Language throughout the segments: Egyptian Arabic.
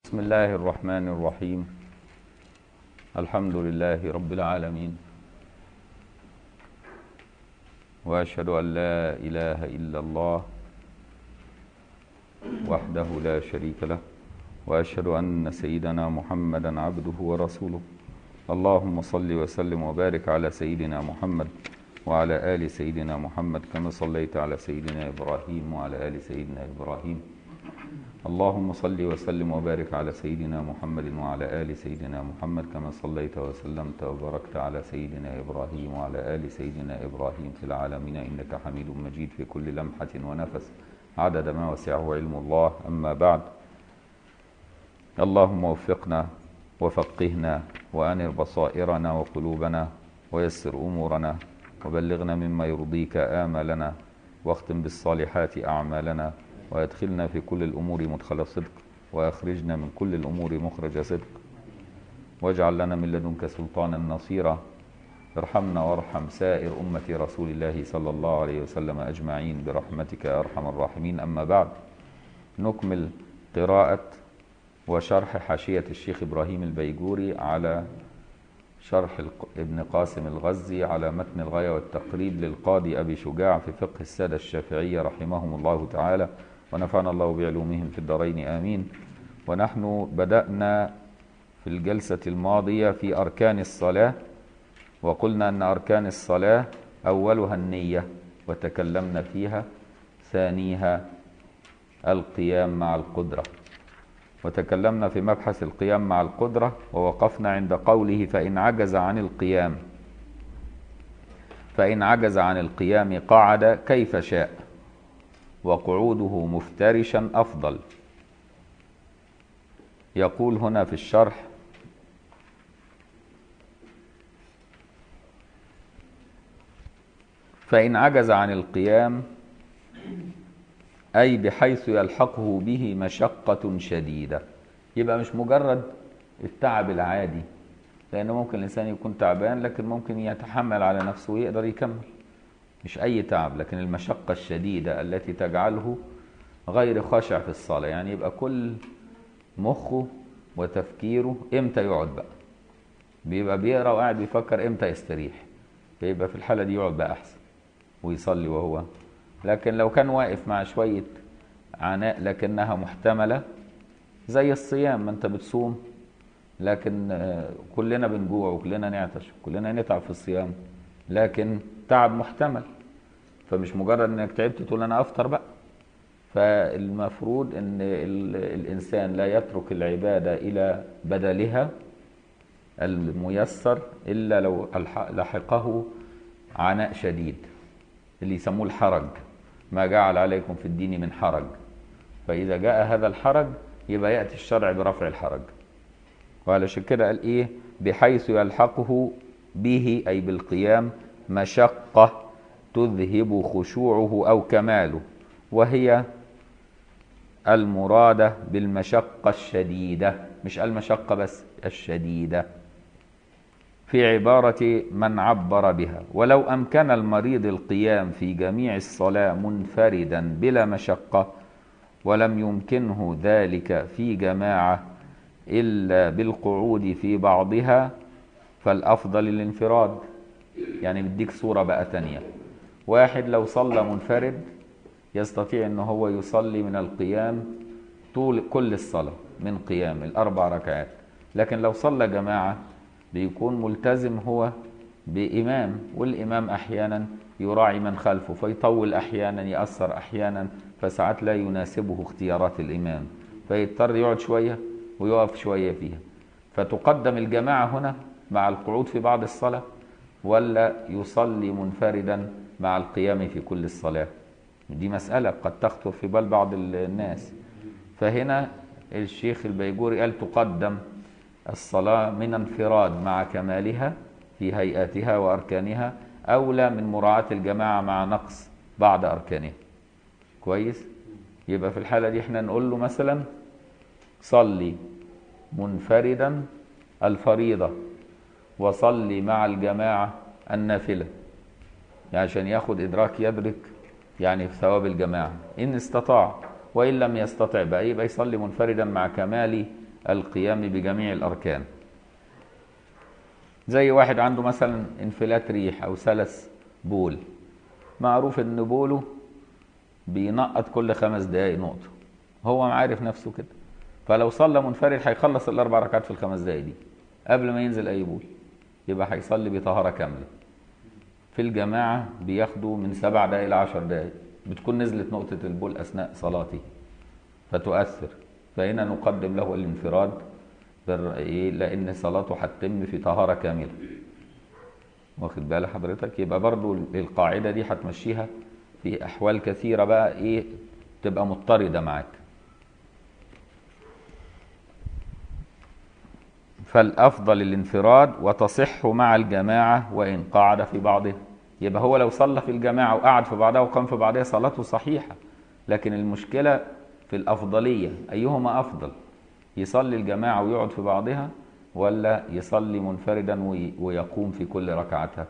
بسم الله الرحمن الرحيم الحمد لله رب العالمين واشهد ان لا اله الا الله وحده لا شريك له واشهد ان سيدنا محمدا عبده ورسوله اللهم صل وسلم وبارك على سيدنا محمد وعلى ال سيدنا محمد كما صليت على سيدنا ابراهيم وعلى ال سيدنا ابراهيم اللهم صل وسلم وبارك على سيدنا محمد وعلى آل سيدنا محمد كما صليت وسلمت وباركت على سيدنا إبراهيم وعلى آل سيدنا إبراهيم في العالمين إنك حميد مجيد في كل لمحة ونفس عدد ما وسعه علم الله أما بعد اللهم وفقنا وفقهنا وأنر بصائرنا وقلوبنا ويسر أمورنا وبلغنا مما يرضيك آمالنا واختم بالصالحات أعمالنا ويدخلنا في كل الأمور مدخل صدق وأخرجنا من كل الأمور مخرج صدق واجعل لنا من لدنك سلطانا نصيرا ارحمنا وارحم سائر أمة رسول الله صلى الله عليه وسلم أجمعين برحمتك يا أرحم الراحمين أما بعد نكمل قراءة وشرح حاشية الشيخ إبراهيم البيجوري على شرح ابن قاسم الغزي على متن الغاية والتقريب للقاضي أبي شجاع في فقه السادة الشافعية رحمهم الله تعالى ونفعنا الله بعلومهم في الدارين آمين ونحن بدأنا في الجلسة الماضية في أركان الصلاة وقلنا أن أركان الصلاة أولها النية وتكلمنا فيها ثانيها القيام مع القدرة وتكلمنا في مبحث القيام مع القدرة ووقفنا عند قوله فإن عجز عن القيام فإن عجز عن القيام قعد كيف شاء وقعوده مفترشا أفضل يقول هنا في الشرح فإن عجز عن القيام أي بحيث يلحقه به مشقة شديدة يبقى مش مجرد التعب العادي لأنه ممكن الإنسان يكون تعبان لكن ممكن يتحمل على نفسه ويقدر يكمل مش أي تعب لكن المشقة الشديدة التي تجعله غير خاشع في الصلاة يعني يبقى كل مخه وتفكيره إمتى يقعد بقى بيبقى بيقرأ وقاعد بيفكر إمتى يستريح فيبقى في الحالة دي يقعد بقى أحسن ويصلي وهو لكن لو كان واقف مع شوية عناء لكنها محتملة زي الصيام ما انت بتصوم لكن كلنا بنجوع وكلنا نعطش وكلنا نتعب في الصيام لكن تعب محتمل فمش مجرد انك تعبت تقول انا افطر بقى فالمفروض ان الانسان لا يترك العبادة الى بدلها الميسر الا لو لحقه عناء شديد اللي يسموه الحرج ما جعل عليكم في الدين من حرج فإذا جاء هذا الحرج يبقى يأتي الشرع برفع الحرج وعلشان كده قال إيه بحيث يلحقه به أي بالقيام مشقة تذهب خشوعه أو كماله وهي المرادة بالمشقة الشديدة مش المشقة بس الشديدة في عبارة من عبر بها ولو أمكن المريض القيام في جميع الصلاة منفردا بلا مشقة ولم يمكنه ذلك في جماعة إلا بالقعود في بعضها فالأفضل الانفراد يعني بديك صورة بقى تانية واحد لو صلى منفرد يستطيع أنه هو يصلي من القيام طول كل الصلاة من قيام الأربع ركعات لكن لو صلى جماعة بيكون ملتزم هو بإمام والإمام أحيانا يراعي من خلفه فيطول أحيانا يأثر أحيانا فساعات لا يناسبه اختيارات الإمام فيضطر يقعد شوية ويقف شوية فيها فتقدم الجماعة هنا مع القعود في بعض الصلاة ولا يصلي منفردا مع القيام في كل الصلاة دي مسألة قد تخطر في بال بعض الناس فهنا الشيخ البيجوري قال تقدم الصلاة من انفراد مع كمالها في هيئاتها وأركانها أولى من مراعاة الجماعة مع نقص بعض أركانها كويس يبقى في الحالة دي احنا نقول له مثلا صلي منفردا الفريضة وصلي مع الجماعة النافلة يعني عشان ياخد إدراك يدرك يعني في ثواب الجماعة إن استطاع وإن لم يستطع بقى يبقى يصلي منفردا مع كمال القيام بجميع الأركان زي واحد عنده مثلا انفلات ريح أو سلس بول معروف إن بوله بينقط كل خمس دقايق نقطة هو عارف نفسه كده فلو صلى منفرد هيخلص الأربع ركعات في الخمس دقايق دي قبل ما ينزل أي بول يبقى هيصلي بطهارة كاملة في الجماعة بياخدوا من سبع دقايق ل 10 دقايق بتكون نزلت نقطة البول أثناء صلاته فتؤثر فهنا نقدم له الانفراد لأن صلاته هتتم في طهارة كاملة واخد بال حضرتك يبقى برضو القاعدة دي هتمشيها في أحوال كثيرة بقى إيه تبقى مضطردة معاك فالأفضل الانفراد وتصح مع الجماعة وإن قعد في بعضها يبقى هو لو صلى في الجماعة وقعد في بعضها وقام في بعضها صلاته صحيحة لكن المشكلة في الأفضلية أيهما أفضل يصلي الجماعة ويقعد في بعضها ولا يصلي منفردا ويقوم في كل ركعتها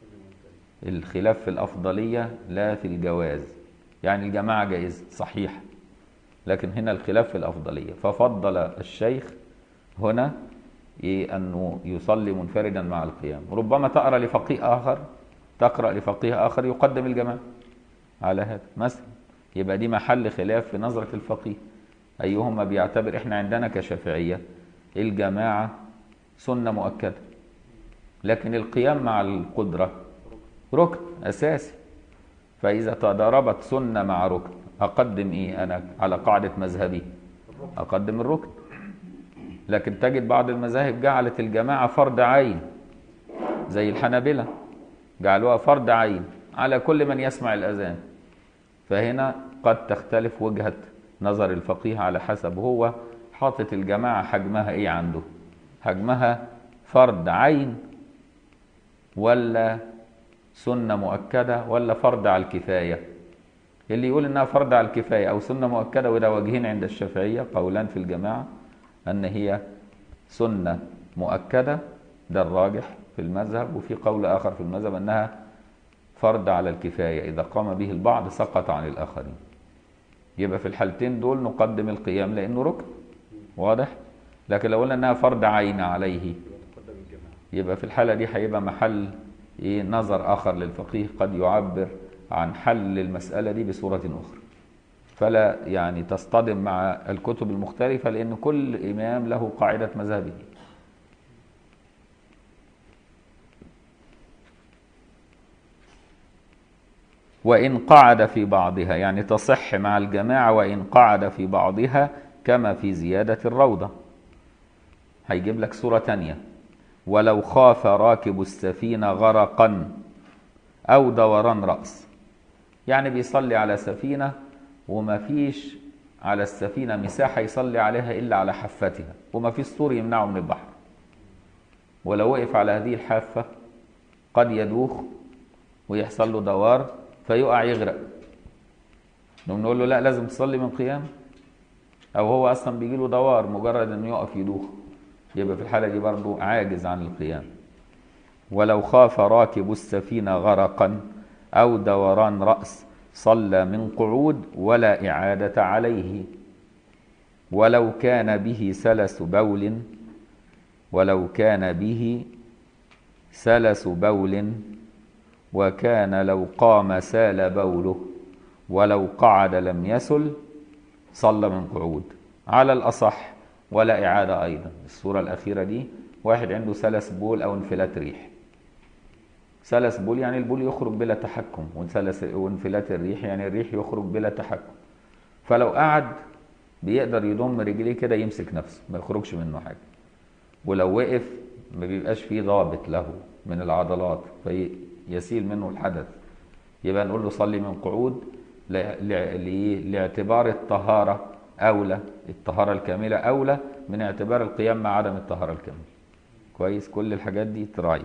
الخلاف في الأفضلية لا في الجواز يعني الجماعة جائز صحيح لكن هنا الخلاف في الأفضلية ففضل الشيخ هنا إيه أنه يصلي منفردا مع القيام ربما تقرأ لفقيه آخر تقرأ لفقيه آخر يقدم الجماعة على هذا مثلا يبقى دي محل خلاف في نظرة الفقيه أيهما بيعتبر إحنا عندنا كشافعية الجماعة سنة مؤكدة لكن القيام مع القدرة ركن أساسي فإذا تضاربت سنة مع ركن أقدم إيه أنا على قاعدة مذهبي أقدم الركن لكن تجد بعض المذاهب جعلت الجماعة فرض عين زي الحنابلة جعلوها فرض عين على كل من يسمع الأذان فهنا قد تختلف وجهة نظر الفقيه على حسب هو حاطط الجماعة حجمها ايه عنده حجمها فرض عين ولا سنة مؤكدة ولا فرض على الكفاية اللي يقول انها فرض على الكفاية او سنة مؤكدة وده وجهين عند الشافعية قولان في الجماعة ان هي سنة مؤكدة ده الراجح في المذهب وفي قول اخر في المذهب انها فرض على الكفاية اذا قام به البعض سقط عن الاخرين يبقى في الحالتين دول نقدم القيام لانه ركن واضح لكن لو قلنا انها فرض عين عليه يبقى في الحالة دي هيبقى محل إيه نظر آخر للفقيه قد يعبر عن حل المسألة دي بصورة أخرى فلا يعني تصطدم مع الكتب المختلفة لأن كل إمام له قاعدة مذهبه وإن قعد في بعضها يعني تصح مع الجماعة وإن قعد في بعضها كما في زيادة الروضة هيجيب لك صورة تانية ولو خاف راكب السفينة غرقا أو دوران رأس يعني بيصلي على سفينة وما فيش على السفينة مساحة يصلي عليها إلا على حفتها وما فيش سور يمنعه من البحر ولو وقف على هذه الحافة قد يدوخ ويحصل له دوار فيقع يغرق نقول له لا لازم تصلي من قيام او هو اصلا بيجي له دوار مجرد انه يقف يدوخ يبقى في الحاله دي برضه عاجز عن القيام ولو خاف راكب السفينه غرقا او دوران راس صلى من قعود ولا اعاده عليه ولو كان به سلس بول ولو كان به سلس بول وكان لو قام سال بوله ولو قعد لم يسل صلى من قعود على الأصح ولا إعادة أيضا الصورة الأخيرة دي واحد عنده سلس بول أو انفلات ريح سلس بول يعني البول يخرج بلا تحكم وسلس وانفلات الريح يعني الريح يخرج بلا تحكم فلو قعد بيقدر يضم رجليه كده يمسك نفسه ما يخرجش منه حاجة ولو وقف ما بيبقاش فيه ضابط له من العضلات فيسيل منه الحدث يبقى نقول له صلي من قعود لاعتبار الطهارة أولى الطهارة الكاملة أولى من اعتبار القيام مع عدم الطهارة الكاملة كويس كل الحاجات دي تراعي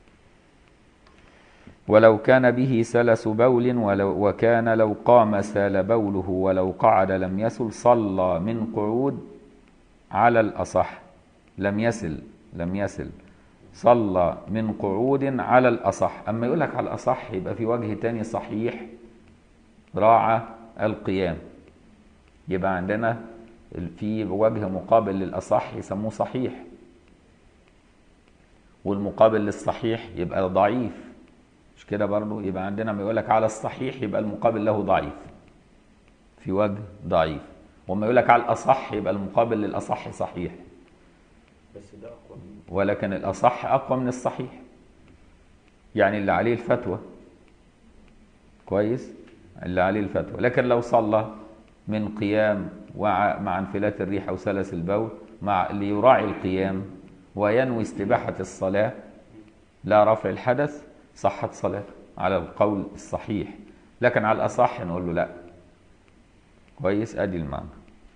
ولو كان به سلس بول ولو وكان لو قام سال بوله ولو قعد لم يسل صلى من قعود على الأصح لم يسل لم يسل صلى من قعود على الأصح أما يقول لك على الأصح يبقى في وجه تاني صحيح راعى القيام يبقى عندنا في وجه مقابل للأصح يسموه صحيح والمقابل للصحيح يبقى ضعيف مش كده برضو يبقى عندنا ما يقول لك على الصحيح يبقى المقابل له ضعيف في وجه ضعيف وما يقول لك على الأصح يبقى المقابل للأصح صحيح بس ده اقوى من ولكن الأصح أقوى من الصحيح يعني اللي عليه الفتوى كويس اللي عليه الفتوى لكن لو صلى من قيام وع- مع انفلات الريح أو سلس البول مع اللي يراعي القيام وينوي استباحة الصلاة لا رفع الحدث صحت صلاته على القول الصحيح لكن على الأصح نقول له لا كويس أدي المعنى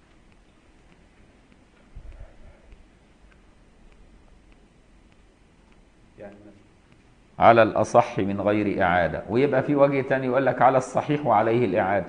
يعني مثلا على الأصح من غير إعادة ويبقى في وجه تاني يقول لك على الصحيح وعليه الإعادة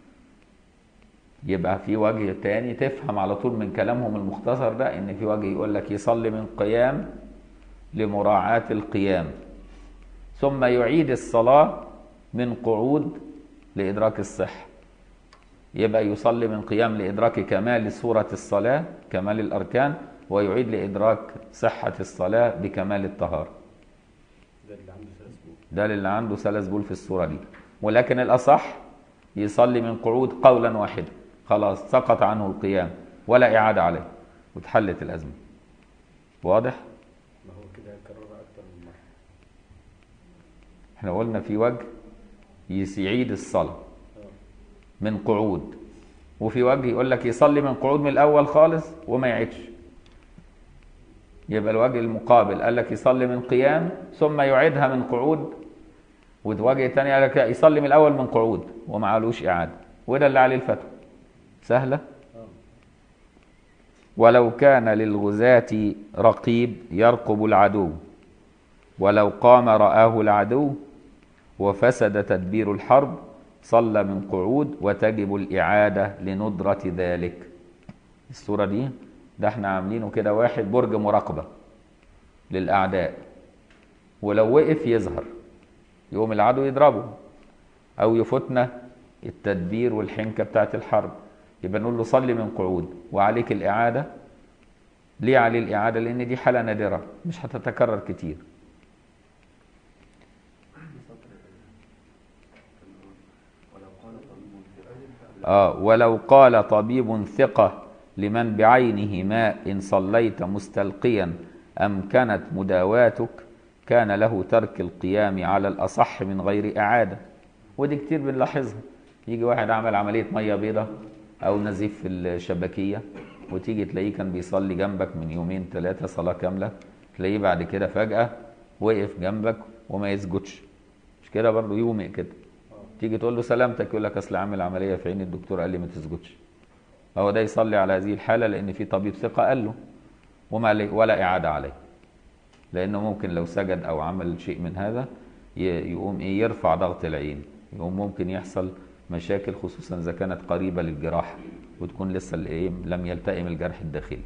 يبقى في وجه تاني تفهم على طول من كلامهم المختصر ده إن في وجه يقول لك يصلي من قيام لمراعاة القيام ثم يعيد الصلاة من قعود لإدراك الصحة يبقى يصلي من قيام لإدراك كمال صورة الصلاة كمال الأركان ويعيد لإدراك صحة الصلاة بكمال الطهارة ده اللي عنده ثلاث بول ده اللي عنده سلس بول في الصورة دي ولكن الأصح يصلي من قعود قولا واحدا خلاص سقط عنه القيام ولا إعادة عليه واتحلت الأزمة واضح؟ ما هو كده كررها اكتر من مره احنا قلنا في وجه يس- يعيد الصلاة اه من قعود وفي وجه يقول لك يصلي من قعود من الأول خالص وما يعيدش يبقى الوجه المقابل قال لك يصلي من قيام ثم يعيدها من قعود ووجه تاني قال لك لا، يصلي من الأول من قعود وما علوش إعادة وده اللي عليه الفتوى سهلة اه ولو كان للغزاة رقيب يرقب العدو ولو قام رآه العدو وفسد تدبير الحرب صلى من قعود وتجب الإعادة لندرة ذلك الصورة دي ده احنا عاملينه كده واحد برج مراقبة للأعداء ولو وقف يظهر يقوم العدو يضربه أو يفوتنا التدبير والحنكة بتاعت الحرب يبقى نقول له صلي من قعود وعليك الإعادة ليه عليه الإعادة؟ لأن دي حالة نادرة مش هتتكرر كتير آه ولو قال طبيب ثقة لمن بعينه ماء إن صليت مستلقيا أمكنت مداواتك كان له ترك القيام على الأصح من غير إعادة ودي كتير بنلاحظها يجي واحد عمل عملية مية بيضة أو نزيف في الشبكية وتيجي تلاقيه كان بيصلي جنبك من يومين ثلاثة صلاة كاملة تلاقيه بعد كده فجأة وقف جنبك وما يسجدش مش كده برضه يومئ كده تيجي تقول له سلامتك يقول لك اصل عامل عمليه في عين الدكتور قال لي ما تسجدش هو ده يصلي على هذه الحاله لان في طبيب ثقه قال له وما عليه ولا اعاده عليه لانه ممكن لو سجد او عمل شيء من هذا ي- يقوم ايه يرفع ضغط العين يقوم ممكن يحصل مشاكل خصوصا اذا كانت قريبه للجراحه وتكون لسه الايه لم يلتئم الجرح الداخلي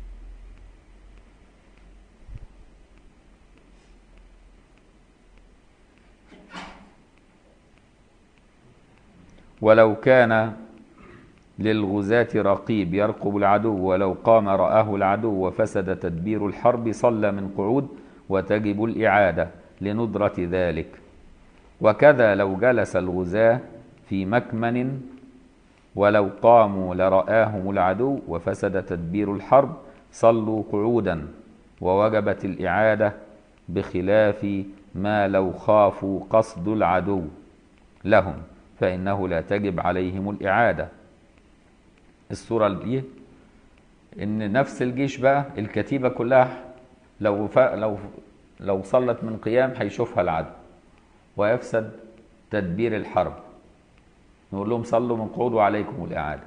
ولو كان للغزاة رقيب يرقب العدو ولو قام رآه العدو وفسد تدبير الحرب صلى من قعود وتجب الإعادة لندرة ذلك وكذا لو جلس الغزاة في مكمن ولو قاموا لرآهم العدو وفسد تدبير الحرب صلوا قعودا ووجبت الإعادة بخلاف ما لو خافوا قصد العدو لهم فإنه لا تجب عليهم الإعادة الصورة دي إن نفس الجيش بقى الكتيبة كلها لو ف... لو لو صلت من قيام هيشوفها العدو ويفسد تدبير الحرب نقول لهم صلوا من قعود وعليكم الإعادة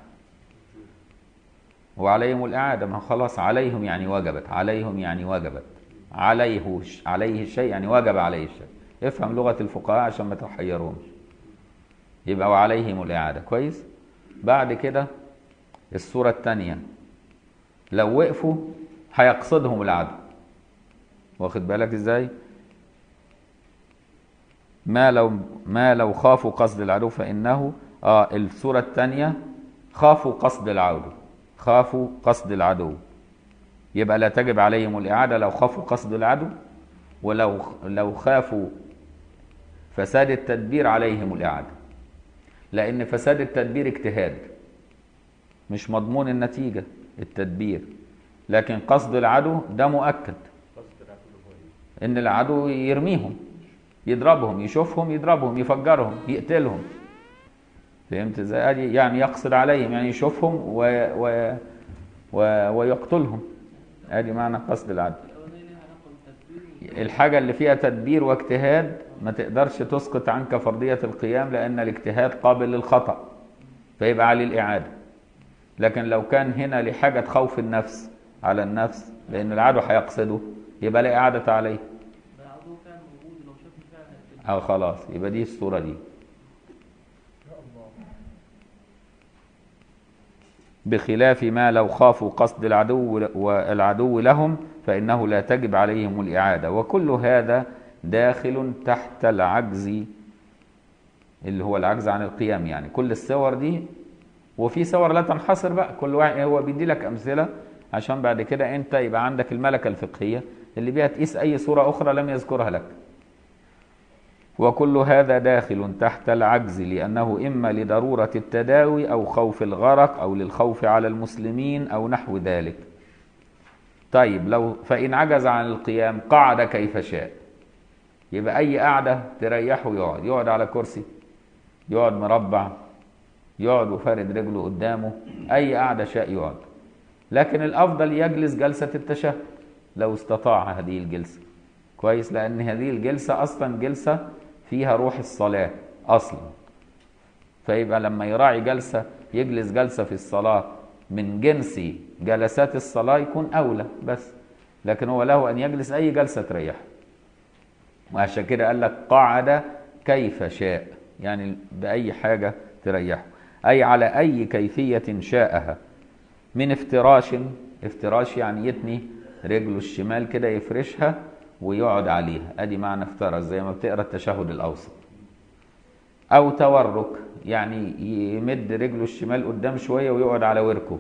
وعليهم الإعادة ما خلاص عليهم يعني وجبت عليهم يعني وجبت عليه عليه الشيء يعني وجب عليه الشيء افهم لغة الفقهاء عشان ما تحيرهمش يبقى وعليهم الإعادة كويس بعد كده الصورة الثانية لو وقفوا هيقصدهم العدو واخد بالك ازاي ما لو ما لو خافوا قصد العدو فإنه اه الصورة الثانية خافوا قصد العدو خافوا قصد العدو يبقى لا تجب عليهم الإعادة لو خافوا قصد العدو ولو لو خافوا فساد التدبير عليهم الإعادة لأن فساد التدبير اجتهاد مش مضمون النتيجة التدبير لكن قصد العدو ده مؤكد قصد العدو هو ايه؟ ان العدو يرميهم يضربهم يشوفهم يضربهم يفجرهم يقتلهم فهمت ازاي ادي يعني يقصد عليهم يعني يشوفهم و... و... و... ويقتلهم ادي معنى قصد العدو الأولانية لها علاقة بالتدبير الحاجة اللي فيها تدبير واجتهاد ما تقدرش تسقط عنك فرضية القيام لأن الاجتهاد قابل للخطأ فيبقى عليه الإعادة لكن لو كان هنا لحاجة خوف النفس على النفس لأن العدو هيقصده يبقى لا إعادة عليه ده العدو فعلا موجود لو شاف فعلا هيقتله. أو خلاص يبقى دي الصورة دي بخلاف ما لو خافوا قصد العدو والعدو لهم فإنه لا تجب عليهم الإعادة وكل هذا داخل تحت العجز اللي هو العجز عن القيام يعني كل الصور دي وفي صور لا تنحصر بقى كل واحد هو بيدي لك أمثلة عشان بعد كده أنت يبقى عندك الملكة الفقهية اللي بيها تقيس أي صورة أخرى لم يذكرها لك وكل هذا داخل تحت العجز لأنه إما لضرورة التداوي أو خوف الغرق أو للخوف على المسلمين أو نحو ذلك طيب لو فإن عجز عن القيام قعد كيف شاء يبقى أي قعدة تريحه يقعد يقعد على كرسي يقعد مربع يقعد وفارد رجله قدامه أي قعدة شاء يقعد لكن الأفضل يجلس جلسة التشهد لو استطاع هذه الجلسة كويس لأن هذه الجلسة أصلا جلسة فيها روح الصلاة أصلا فيبقى لما يراعي جلسة يجلس جلسة في الصلاة من جنس جلسات الصلاة يكون أولى بس لكن هو له أن يجلس أي جلسة تريحه وعشان كده قال لك قعد كيف شاء يعني بأي حاجة تريحه أي على أي كيفية شاءها من افتراش افتراش يعني يتني رجله الشمال كده يفرشها ويقعد عليها ادي معنى افترش زي ما بتقرا التشهد الاوسط او تورك يعني يمد رجله الشمال قدام شويه ويقعد على وركه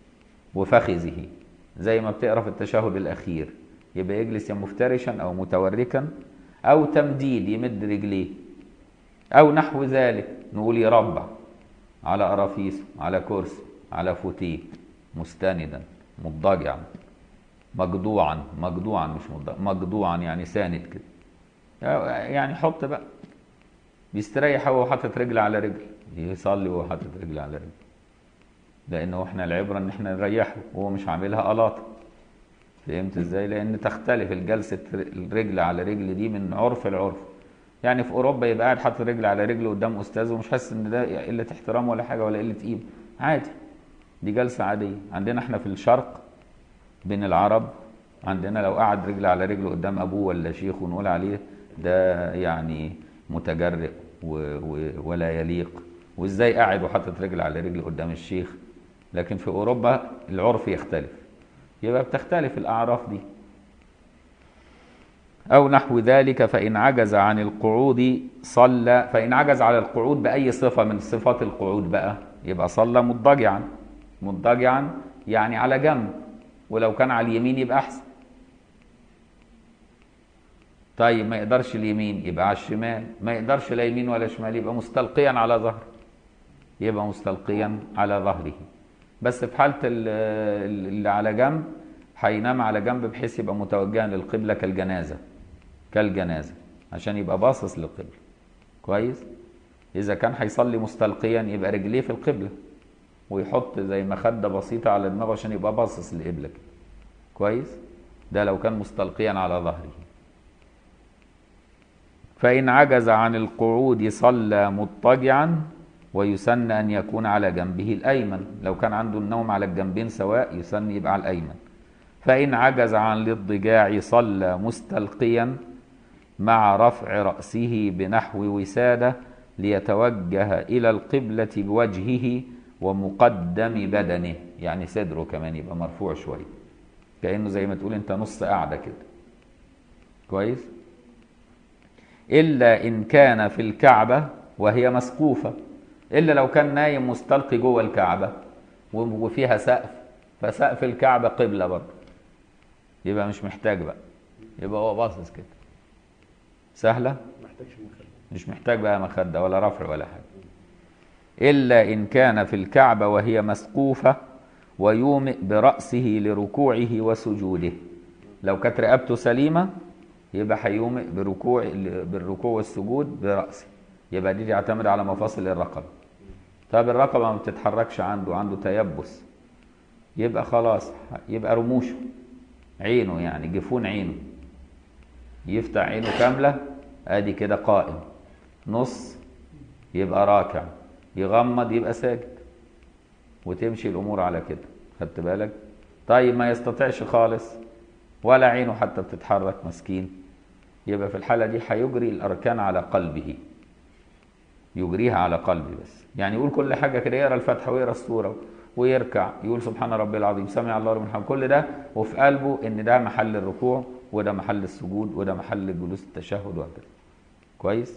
وفخذه زي ما بتقرا في التشهد الاخير يبقى يجلس يا مفترشا او متوركا او تمديد يمد رجليه او نحو ذلك نقول يربع على قرافيسه على كرسي على فوتيه مستندا مضطجعا مجدوعا مجدوعا مش مضطجعا مجدوعا يعني ساند كده يعني حط بقى بيستريح هو حاطط رجل على رجل يصلي وهو حاطط رجل على رجل لانه احنا العبره ان احنا نريحه وهو مش عاملها قلاطه فهمت ازاي لان تختلف الجلسه الرجل على رجل دي من عرف لعرف يعني في اوروبا يبقى قاعد حاطط رجل على رجل قدام استاذه ومش حاسس ان ده قله احترام ولا حاجه ولا قله قيمه عادي دي جلسه عاديه عندنا احنا في الشرق بين العرب عندنا لو قعد رجل على رجل قدام ابوه ولا شيخ ونقول عليه ده يعني متجرئ و و ولا يليق وازاي قاعد وحاطط رجل على رجل قدام الشيخ لكن في اوروبا العرف يختلف يبقى بتختلف الاعراف دي او نحو ذلك فان عجز عن القعود صلى فان عجز على القعود باي صفه من صفات القعود بقى يبقى صلى مضطجعا مضطجعا يعني على جنب ولو كان على اليمين يبقى احسن طيب ما يقدرش اليمين يبقى على الشمال ما يقدرش لا يمين ولا شمال يبقى مستلقيا على ظهره يبقى مستلقيا على ظهره بس في حالة اللي على جنب هينام على جنب بحيث يبقى متوجها للقبلة كالجنازة كالجنازة عشان يبقى باصص للقبلة كويس إذا كان هيصلي مستلقيا يبقى رجليه في القبلة ويحط زي مخدة بسيطة على دماغه عشان يبقى باصص للقبلة كده كويس ده لو كان مستلقيا على ظهره فإن عجز عن القعود صلى مضطجعا ويسن أن يكون على جنبه الأيمن لو كان عنده النوم على الجنبين سواء يسن يبقى على الأيمن فإن عجز عن الاضطجاع صلى مستلقيا مع رفع رأسه بنحو وسادة ليتوجه إلى القبلة بوجهه ومقدم بدنه يعني صدره كمان يبقى مرفوع شوية كأنه زي ما تقول أنت نص قاعدة كده كويس إلا إن كان في الكعبة وهي مسقوفة إلا لو كان نايم مستلقي جوه الكعبة وفيها سقف فسقف الكعبة قبلة برضه يبقى مش محتاج بقى يبقى هو باصص كده سهلة ما محتاجش مخدة مش محتاج بقى مخدة ولا رفع ولا حاجة إلا إن كان في الكعبة وهي مسقوفة ويومئ برأسه لركوعه وسجوده لو كانت رقبته سليمة يبقى هيومئ بركوع بالركوع والسجود برأسه يبقى دي تعتمد على مفاصل الرقبة طب الرقبة ما بتتحركش عنده عنده تيبس يبقى خلاص يبقى رموشه عينه يعني جفون عينه يفتح عينه كاملة ادي كده قائم نص يبقى راكع يغمض يبقى ساجد وتمشي الامور على كده خدت بالك طيب ما يستطيعش خالص ولا عينه حتى بتتحرك مسكين يبقى في الحالة دي هيجري الأركان على قلبه يجريها على قلبه بس يعني يقول كل حاجة كده يقرا الفاتحة ويقرا السورة ويركع يقول سبحان ربي العظيم سمع الله لمن حمده كل ده وفي قلبه ان ده محل الركوع وده محل السجود وده محل جلوس التشهد وهكذا كويس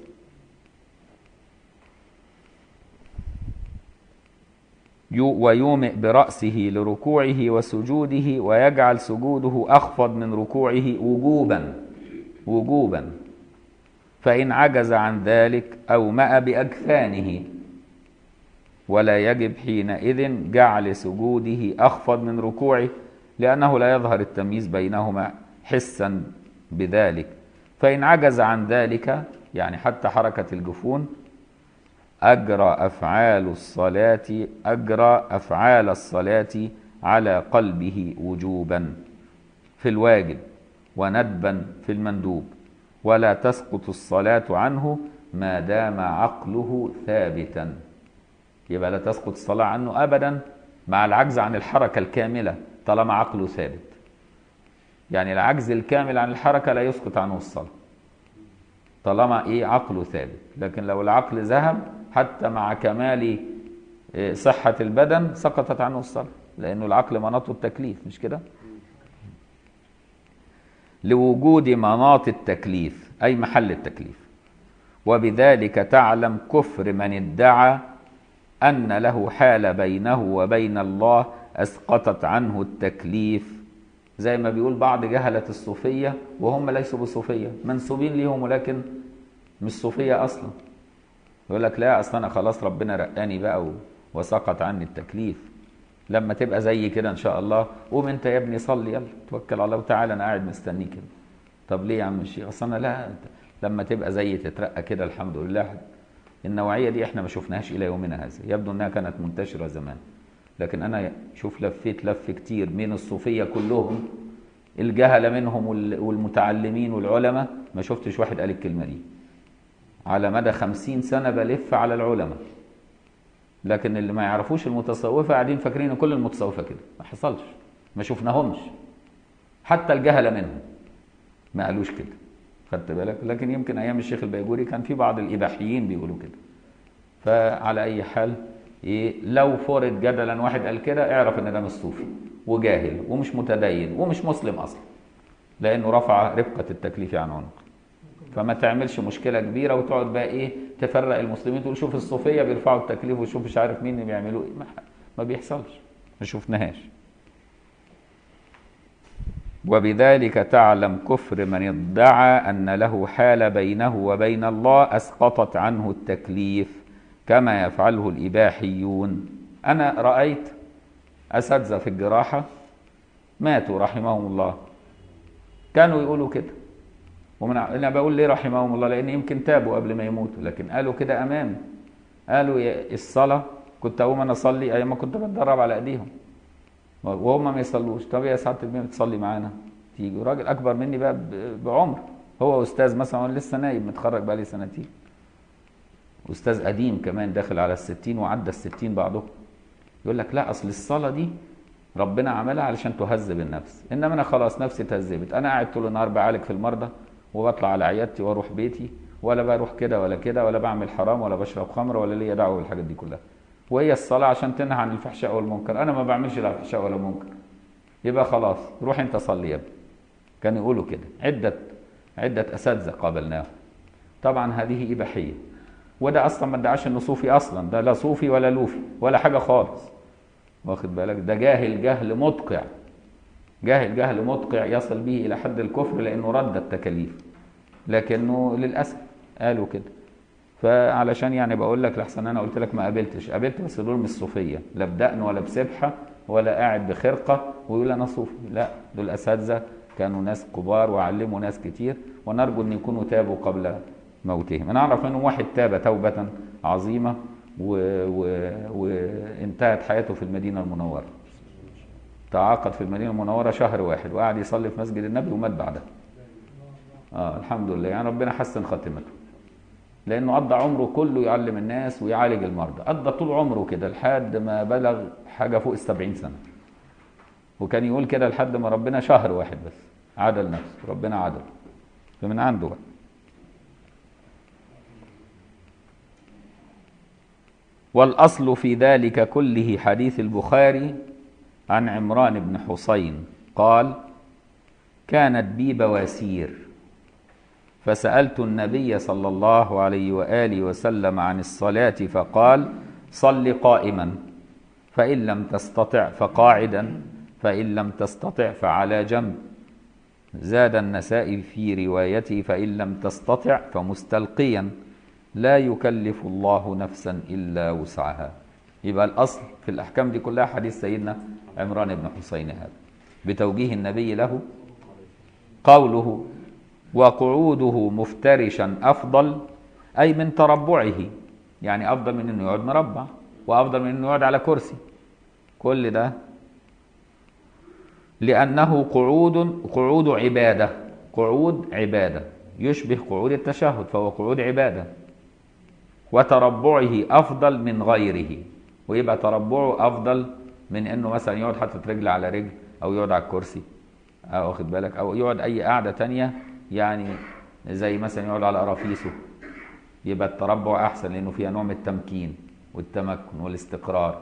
يو- ويومئ برأسه لركوعه وسجوده ويجعل سجوده أخفض من ركوعه وجوبا وجوبا فإن عجز عن ذلك أومأ بأكفانه ولا يجب حينئذ جعل سجوده أخفض من ركوعه لأنه لا يظهر التمييز بينهما حسا بذلك فإن عجز عن ذلك يعني حتى حركة الجفون أجرى أفعال الصلاة أجرى أفعال الصلاة على قلبه وجوبا في الواجب وندبا في المندوب ولا تسقط الصلاة عنه ما دام عقله ثابتا يبقى لا تسقط الصلاة عنه أبدا مع العجز عن الحركة الكاملة طالما عقله ثابت يعني العجز الكامل عن الحركة لا يسقط عنه الصلاة طالما ايه عقله ثابت لكن لو العقل ذهب حتى مع كمال إيه، صحة البدن سقطت عنه الصلاة لأنه العقل مناط التكليف مش كده لوجود مناط التكليف أي محل التكليف وبذلك تعلم كفر من ادعى أن له حال بينه وبين الله أسقطت عنه التكليف زي ما بيقول بعض جهلة الصوفية وهم ليسوا بصوفية منسوبين ليهم ولكن مش صوفية أصلا يقول لك لا أصلا أنا خلاص ربنا رقاني بقى و- وسقط عني التكليف لما تبقى زي كده إن شاء الله قوم أنت يا ابني صلي يلا توكل على الله وتعالى أنا قاعد مستنيك كده طب ليه يا عم الشيخ أصل أنا لا أنت لما تبقى زي تترقى كده الحمد لله النوعية دي احنا ما شفناهاش إلى يومنا هذا يبدو أنها كانت منتشرة زمان لكن أنا شوف لفيت لف كتير من الصوفية كلهم الجهلة منهم وال- والمتعلمين والعلماء ما شفتش واحد قال الكلمة دي على مدى خمسين سنة بلف على العلماء لكن اللي ما يعرفوش المتصوفة قاعدين فاكرين إن كل المتصوفة كده ما حصلش ما شفناهمش حتى الجهلة منهم ما قالوش كده خدت بالك لكن يمكن أيام الشيخ البيجوري كان في بعض الإباحيين بيقولوا كده فعلى أي حال إيه لو فرض جدلا واحد قال كده اعرف إن ده مش صوفي وجاهل ومش متدين ومش مسلم أصلا لأنه رفع رفقة التكليف عن عنق فما تعملش مشكله كبيره وتقعد بقى ايه تفرق المسلمين تقول شوف الصوفيه بيرفعوا التكليف وشوف مش عارف مين اللي بيعملوا ايه ما, ما بيحصلش ما شفناهاش وبذلك تعلم كفر من ادعى ان له حال بينه وبين الله اسقطت عنه التكليف كما يفعله الاباحيون انا رايت اساتذه في الجراحه ماتوا رحمهم الله كانوا يقولوا كده ومن انا بقول ليه رحمهم الله لان يمكن تابوا قبل ما يموتوا لكن قالوا كده امامي قالوا يا- الصلاه كنت اقوم انا اصلي ايام ما كنت بتدرب على ايديهم وهم ما يصلوش طب يا سعاده البيه تصلي معانا تيجي راجل اكبر مني بقى ب- بعمر هو استاذ مثلا وانا لسه نايب متخرج بقى لي سنتين استاذ قديم كمان داخل على الستين وعدى الستين بعضهم يقول لك لا اصل الصلاه دي ربنا عملها علشان تهذب النفس انما انا خلاص نفسي تهذبت انا قاعد طول النهار بعالج في المرضى وبطلع على عيادتي واروح بيتي ولا بروح كده ولا كده ولا بعمل حرام ولا بشرب خمر ولا ليا دعوه بالحاجات دي كلها وهي الصلاه عشان تنهى عن الفحشاء والمنكر انا ما بعملش لا فحشاء ولا منكر يبقى خلاص روح انت صلي يا ابني كانوا يقولوا كده عده عده اساتذه قابلناهم طبعا هذه اباحيه وده اصلا ما ادعاش انه صوفي اصلا ده لا صوفي ولا لوفي ولا حاجه خالص واخد بالك ده جاهل جهل مدقع جاهل جهل مدقع يصل به الى حد الكفر لانه رد التكاليف لكنه للاسف قالوا كده فعلشان يعني بقول لك لحسن انا قلت لك ما قابلتش قابلت بس دول مش صوفيه لا بدقن ولا بسبحه ولا قاعد بخرقه ويقول انا صوفي لا دول اساتذه كانوا ناس كبار وعلموا ناس كتير ونرجو ان يكونوا تابوا قبل موتهم انا اعرف منهم واحد تاب توبه عظيمه و- و- وانتهت حياته في المدينه المنوره تعاقد في المدينه المنوره شهر واحد وقعد يصلي في مسجد النبي ومات بعدها اه الحمد لله يعني ربنا حسن خاتمته لانه قضى عمره كله يعلم الناس ويعالج المرضى قضى طول عمره كده لحد ما بلغ حاجه فوق السبعين سنه وكان يقول كده لحد ما ربنا شهر واحد بس عدل نفسه ربنا عدل فمن عنده بقى والأصل في ذلك كله حديث البخاري عن عمران بن حسين قال كانت بي بواسير فسألت النبي صلى الله عليه وآله وسلم عن الصلاة فقال صل قائما فإن لم تستطع فقاعدا فإن لم تستطع فعلى جنب زاد النسائي في روايته فإن لم تستطع فمستلقيا لا يكلف الله نفسا إلا وسعها يبقى الأصل في الأحكام دي كلها حديث سيدنا عمران بن حسين هذا بتوجيه النبي له قوله وقعوده مفترشا أفضل أي من تربعه يعني أفضل من أنه يقعد مربع وأفضل من أنه يقعد على كرسي كل ده لأنه قعود قعود عبادة قعود عبادة يشبه قعود التشهد فهو قعود عبادة وتربعه أفضل من غيره ويبقى تربعه أفضل من إنه مثلا يقعد حاطط رجل على رجل أو يقعد على الكرسي أو واخد بالك أو يقعد أي قعدة تانية يعني زي مثلا يقعد على قرافيسه يبقى التربع أحسن لأنه فيها نوع من التمكين والتمكن والاستقرار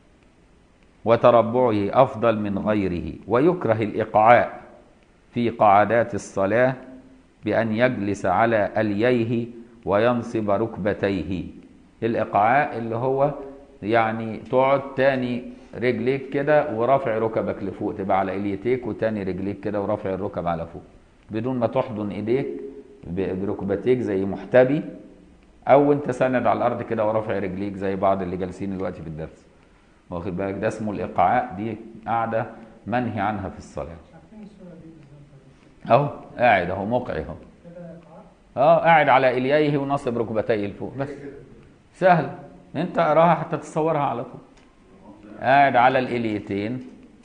وتربعه أفضل من غيره ويكره الإقعاء في قعدات الصلاة بأن يجلس على ألييه وينصب ركبتيه الإقعاء اللي هو يعني تقعد تاني رجليك كده ورافع ركبك لفوق تبقى على إليتيك وتاني رجليك كده ورافع الركب على فوق بدون ما تحضن إيديك ب- بركبتيك زي محتبي أو أنت ساند على الأرض كده ورافع رجليك زي بعض اللي جالسين دلوقتي في الدرس واخد بالك ده اسمه الإقعاء دي قاعدة منهي عنها في الصلاة عارفين الصورة دي بالظبط أهو قاعد أهو موقعي أهو كده إيقاع اه قاعد على الييه ونصب ركبتيه لفوق بس سهل انت اقراها حتى تتصورها على طول قاعد على الاليتين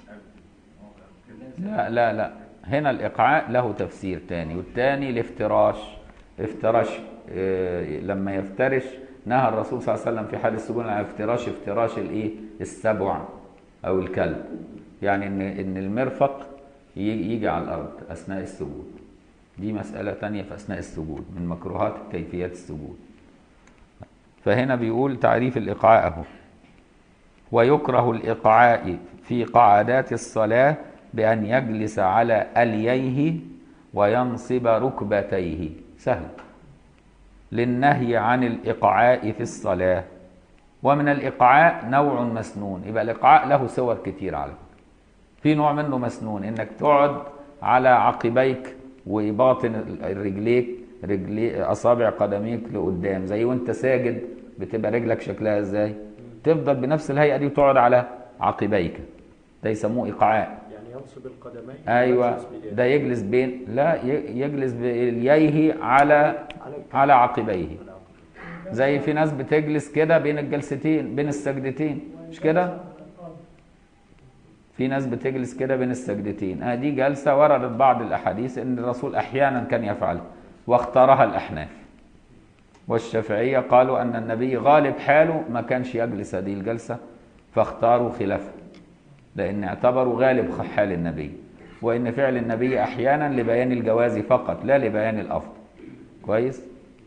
لا لا لا هنا الايقاع له تفسير تاني والتاني الافتراش افتراش آه لما يفترش نهى الرسول صلى الله عليه وسلم في حال السجون على افتراش افتراش الايه السبع او الكلب يعني ان ان المرفق ي- يجي على الارض اثناء السجود دي مسألة تانية في أثناء السجود من مكروهات كيفيات السجود فهنا بيقول تعريف الإقعاء أهو ويكره الإقعاء في قعدات الصلاة بأن يجلس على ألييه وينصب ركبتيه سهل للنهي عن الإقعاء في الصلاة ومن الإقعاء نوع مسنون يبقى الإقعاء له صور كتير على فكرة في نوع منه مسنون انك تقعد على عقبيك وباطن رجليك رجلي اصابع قدميك لقدام زي وانت ساجد بتبقى رجلك شكلها ازاي تفضل بنفس الهيئه دي وتقعد على عقبيك ده يسموه ايقاعاء يعني ينصب القدمين ايوه ويجلس باليدين. ده يجلس بين لا ي- يجلس بالييه على على عقبيه زي في ناس بتجلس كده بين الجلستين بين السجدتين مش كده في ناس بتجلس كده بين السجدتين آه دي جلسة وردت بعض الأحاديث أن الرسول أحيانا كان يفعل واختارها الأحناف والشافعية قالوا أن النبي غالب حاله ما كانش يجلس هذه الجلسة فاختاروا خلافه لأن اعتبروا غالب حال النبي وإن فعل النبي أحيانا لبيان الجواز فقط لا لبيان الأفضل كويس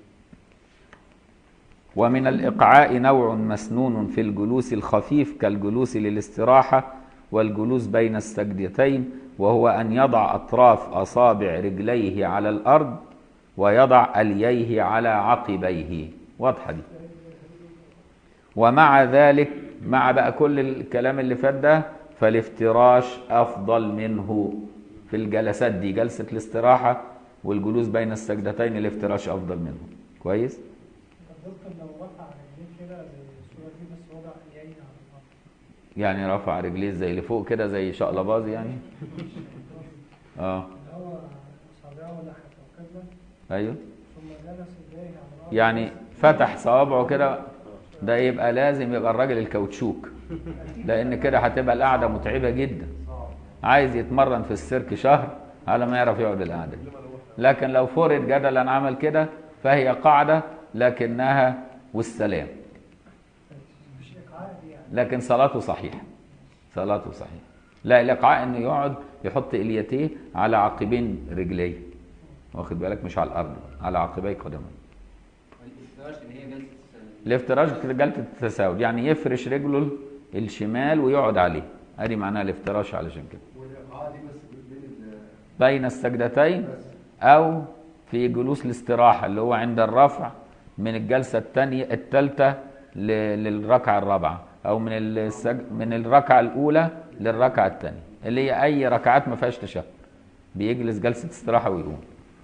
ومن الإقعاء نوع مسنون في الجلوس الخفيف كالجلوس للاستراحة والجلوس بين السجدتين وهو أن يضع أطراف أصابع رجليه على الأرض ويضع ألييه على عقبيه واضحة دي ومع ذلك مع بقى كل الكلام اللي فات ده فالافتراش افضل منه في الجلسات دي جلسه الاستراحه والجلوس بين السجدتين الافتراش افضل منه كويس طب دكتور لو رفع رجليه كده زي الصورة دي بس وضع ايديه على الأرض يعني رفع رجليه زي لفوق كده زي شقلباز يعني اه اللي هو أصابعه ناحية القبلة ايوه ثم جلس ايديه على الأرض يعني فتح صوابعه كده ده يبقى لازم يبقى الراجل الكاوتشوك لان كده هتبقى القعده متعبه جدا عايز يتمرن في السيرك شهر على ما يعرف يقعد القعده دي لكن لو فرض جدلا عمل كده فهي قاعده لكنها والسلام مش إيقاع دي يعني لكن صلاته صحيحه صلاته صحيحه لا الايقاع انه يقعد يحط اليتيه على عقبين رجليه واخد بالك مش على الارض على عقبي قدميه والافتراش اللي هي جلسه الافتراش جلسة التساؤل يعني يفرش رجله الشمال ويقعد عليه ادي معناها الافتراش علشان كده والإيقاع دي بس بين ال- بين السجدتين او في جلوس الاستراحة اللي هو عند الرفع من الجلسة الثانية الثالثة ل- للركعة الرابعة او من السج... من الركعة الاولى للركعة الثانية اللي هي اي ركعات ما فيهاش تشهد بيجلس جلسة استراحة ويقوم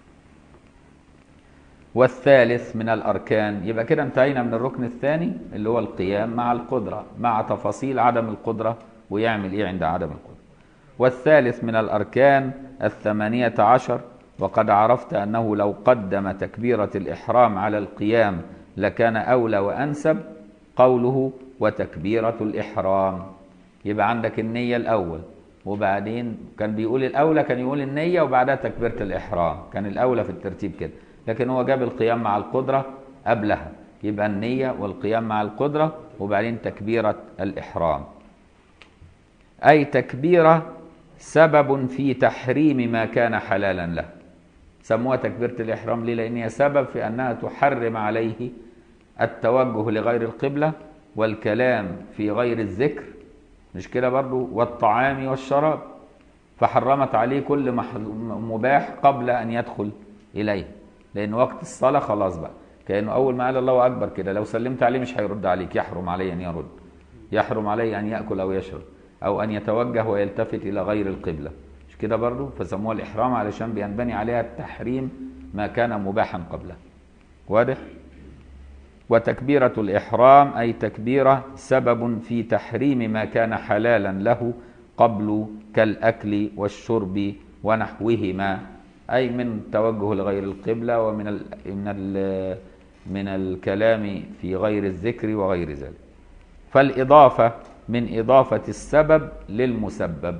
والثالث من الأركان يبقى كده انتهينا من الركن الثاني اللي هو القيام مع القدرة مع تفاصيل عدم القدرة ويعمل إيه عند عدم القدرة والثالث من الأركان الثمانية عشر وقد عرفت أنه لو قدم تكبيرة الإحرام على القيام لكان أولى وأنسب قوله وتكبيرة الإحرام يبقى عندك النية الأول وبعدين كان بيقول الأولى كان يقول النية وبعدها تكبيرة الإحرام كان الأولى في الترتيب كده لكن هو جاب القيام مع القدرة قبلها يبقى النية والقيام مع القدرة وبعدين تكبيرة الإحرام أي تكبيرة سبب في تحريم ما كان حلالا له سموها تكبيرة الإحرام ليه؟ لأن هي سبب في أنها تحرم عليه التوجه لغير القبلة والكلام في غير الذكر مش كده برضو والطعام والشراب فحرمت عليه كل مح- مباح قبل أن يدخل إليه لأن وقت الصلاة خلاص بقى كأنه أول ما قال الله أكبر كده لو سلمت عليه مش هيرد عليك يحرم عليه أن يرد يحرم عليه أن يأكل أو يشرب أو أن يتوجه ويلتفت إلى غير القبلة مش كده برضو فسموها الإحرام علشان بينبني عليها التحريم ما كان مباحا قبله واضح وتكبيرة الإحرام أي تكبيرة سبب في تحريم ما كان حلالا له قبل كالأكل والشرب ونحوهما أي من توجه لغير القبلة ومن ال من ال من الكلام في غير الذكر وغير ذلك فالإضافة من إضافة السبب للمسبب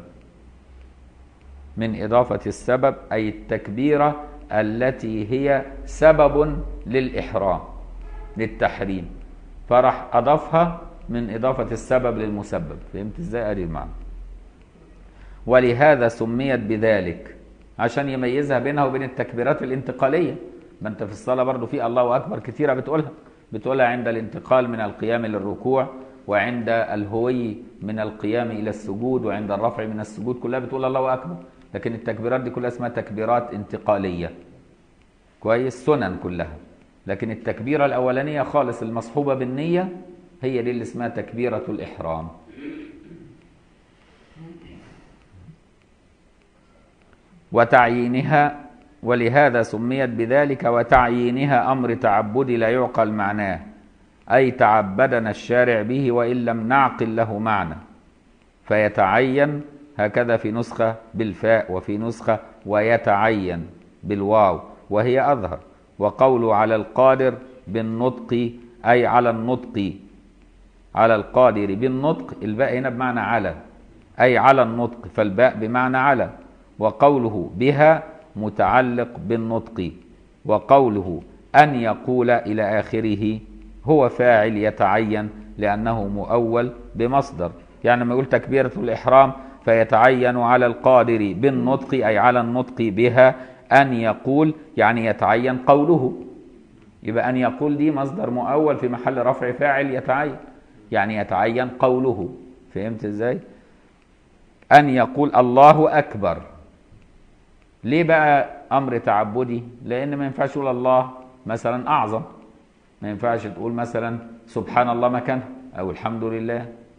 من إضافة السبب أي التكبيرة التي هي سبب للإحرام للتحريم فراح أضافها من إضافة السبب للمسبب فهمت إزاي أدي المعنى ولهذا سميت بذلك عشان يميزها بينها وبين التكبيرات الانتقالية ما أنت في الصلاة برضو في الله أكبر كثيرة بتقولها بتقولها عند الانتقال من القيام للركوع وعند الهوي من القيام إلى السجود وعند الرفع من السجود كلها بتقول الله أكبر لكن التكبيرات دي كلها اسمها تكبيرات انتقالية كويس سنن كلها لكن التكبيرة الأولانية خالص المصحوبة بالنية هي دي اللي اسمها تكبيرة الإحرام وتعيينها ولهذا سميت بذلك وتعيينها أمر تعبدي لا يعقل معناه أي تعبدنا الشارع به وإن لم نعقل له معنى فيتعين هكذا في نسخة بالفاء وفي نسخة ويتعين بالواو وهي أظهر وقوله على القادر بالنطق أي على النطق على القادر بالنطق الباء هنا بمعنى على أي على النطق فالباء بمعنى على وقوله بها متعلق بالنطق وقوله أن يقول إلى آخره هو فاعل يتعين لأنه مؤول بمصدر يعني لما يقول تكبيرة الإحرام فيتعين على القادر بالنطق أي على النطق بها أن يقول يعني يتعين قوله يبقى أن يقول دي مصدر مؤول في محل رفع فاعل يتعين يعني يتعين قوله فهمت ازاي أن يقول الله أكبر ليه بقى أمر تعبدي لأن ما ينفعش يقول الله مثلا أعظم ما ينفعش تقول مثلا سبحان الله مكانها أو الحمد لله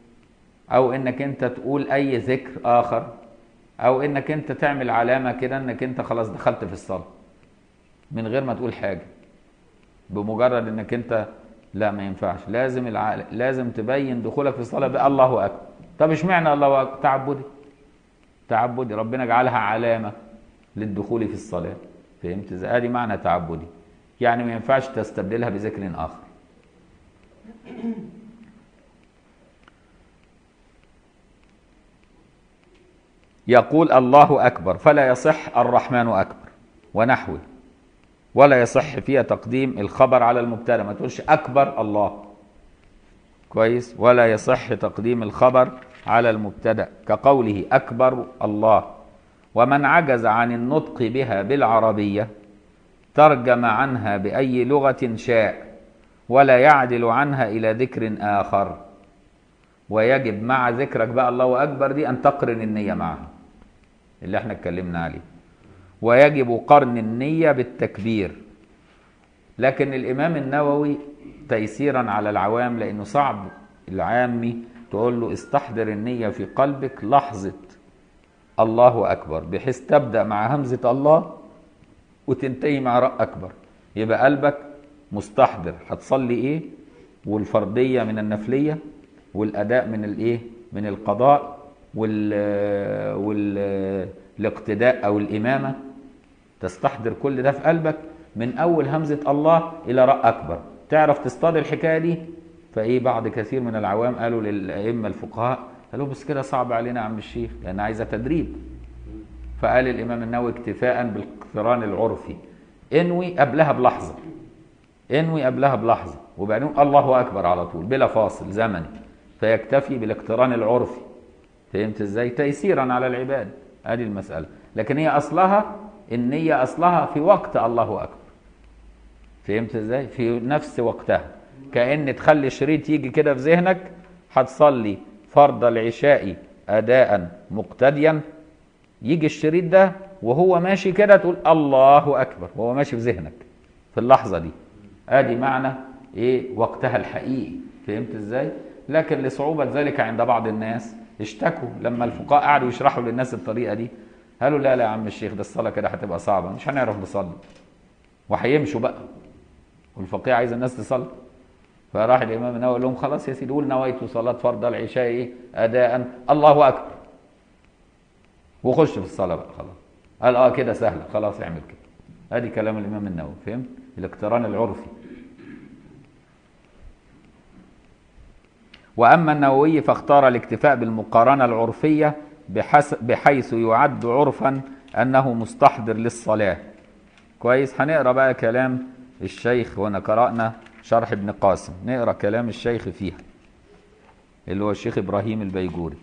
او انك انت تقول اي ذكر اخر او انك انت تعمل علامه كده انك انت خلاص دخلت في الصلاه من غير ما تقول حاجه بمجرد انك انت لا ما ينفعش لازم الع... لازم تبين دخولك في الصلاه بالله اكبر طب اشمعنى الله اكبر تعبدي تعبدي ربنا جعلها علامه للدخول في الصلاه فهمت ازاي ادي معنى تعبدي يعني ما ينفعش تستبدلها بذكر اخر يقول الله اكبر فلا يصح الرحمن اكبر ونحوه ولا يصح فيها تقديم الخبر على المبتدا ما تقولش اكبر الله كويس ولا يصح تقديم الخبر على المبتدا كقوله اكبر الله ومن عجز عن النطق بها بالعربيه ترجم عنها باي لغه شاء ولا يعدل عنها الى ذكر اخر ويجب مع ذكرك بقى الله اكبر دي ان تقرن النيه معها اللي احنا اتكلمنا عليه ويجب قرن النيه بالتكبير لكن الامام النووي تيسيرا على العوام لانه صعب العامي تقول له استحضر النيه في قلبك لحظه الله اكبر بحيث تبدا مع همزه الله وتنتهي مع راء اكبر يبقى قلبك مستحضر هتصلي ايه والفرديه من النفليه والاداء من الايه من القضاء وال وال الاقتداء او الامامه تستحضر كل ده في قلبك من اول همزه الله الى راء اكبر تعرف تصطاد الحكايه دي فايه بعض كثير من العوام قالوا للائمه الفقهاء قالوا بس كده صعب علينا يا عم الشيخ لان عايزه تدريب فقال الامام النووي اكتفاء بالاقتران العرفي انوي قبلها بلحظه انوي قبلها بلحظه وبعدين الله اكبر على طول بلا فاصل زمني فيكتفي بالاقتران العرفي فهمت ازاي تيسيرا على العباد ادي المساله لكن هي اصلها النيه اصلها في وقت الله اكبر فهمت ازاي في نفس وقتها كان تخلي الشريط يجي كده في ذهنك هتصلي فرض العشاء اداء مقتديا يجي الشريط ده وهو ماشي كده تقول الله اكبر وهو ماشي في ذهنك في اللحظه دي ادي معنى ايه وقتها الحقيقي فهمت ازاي لكن لصعوبه ذلك عند بعض الناس اشتكوا لما الفقهاء قعدوا يشرحوا للناس الطريقه دي قالوا لا لا يا عم الشيخ ده الصلاه كده هتبقى صعبه مش هنعرف نصلي وهيمشوا بقى والفقيه عايز الناس تصلي فراح الامام النووي قال لهم خلاص يا سيدي قول نويت صلاه فرض العشاء ايه اداء الله اكبر وخش في الصلاه بقى خلاص قال اه كده سهله خلاص اعمل كده ادي كلام الامام النووي فهمت الاقتران العرفي واما النووي فاختار الاكتفاء بالمقارنه العرفيه بحسب بحيث يعد عرفا انه مستحضر للصلاه كويس هنقرا بقى كلام الشيخ وانا قرانا شرح ابن قاسم نقرا كلام الشيخ فيها اللي هو الشيخ ابراهيم البيجوري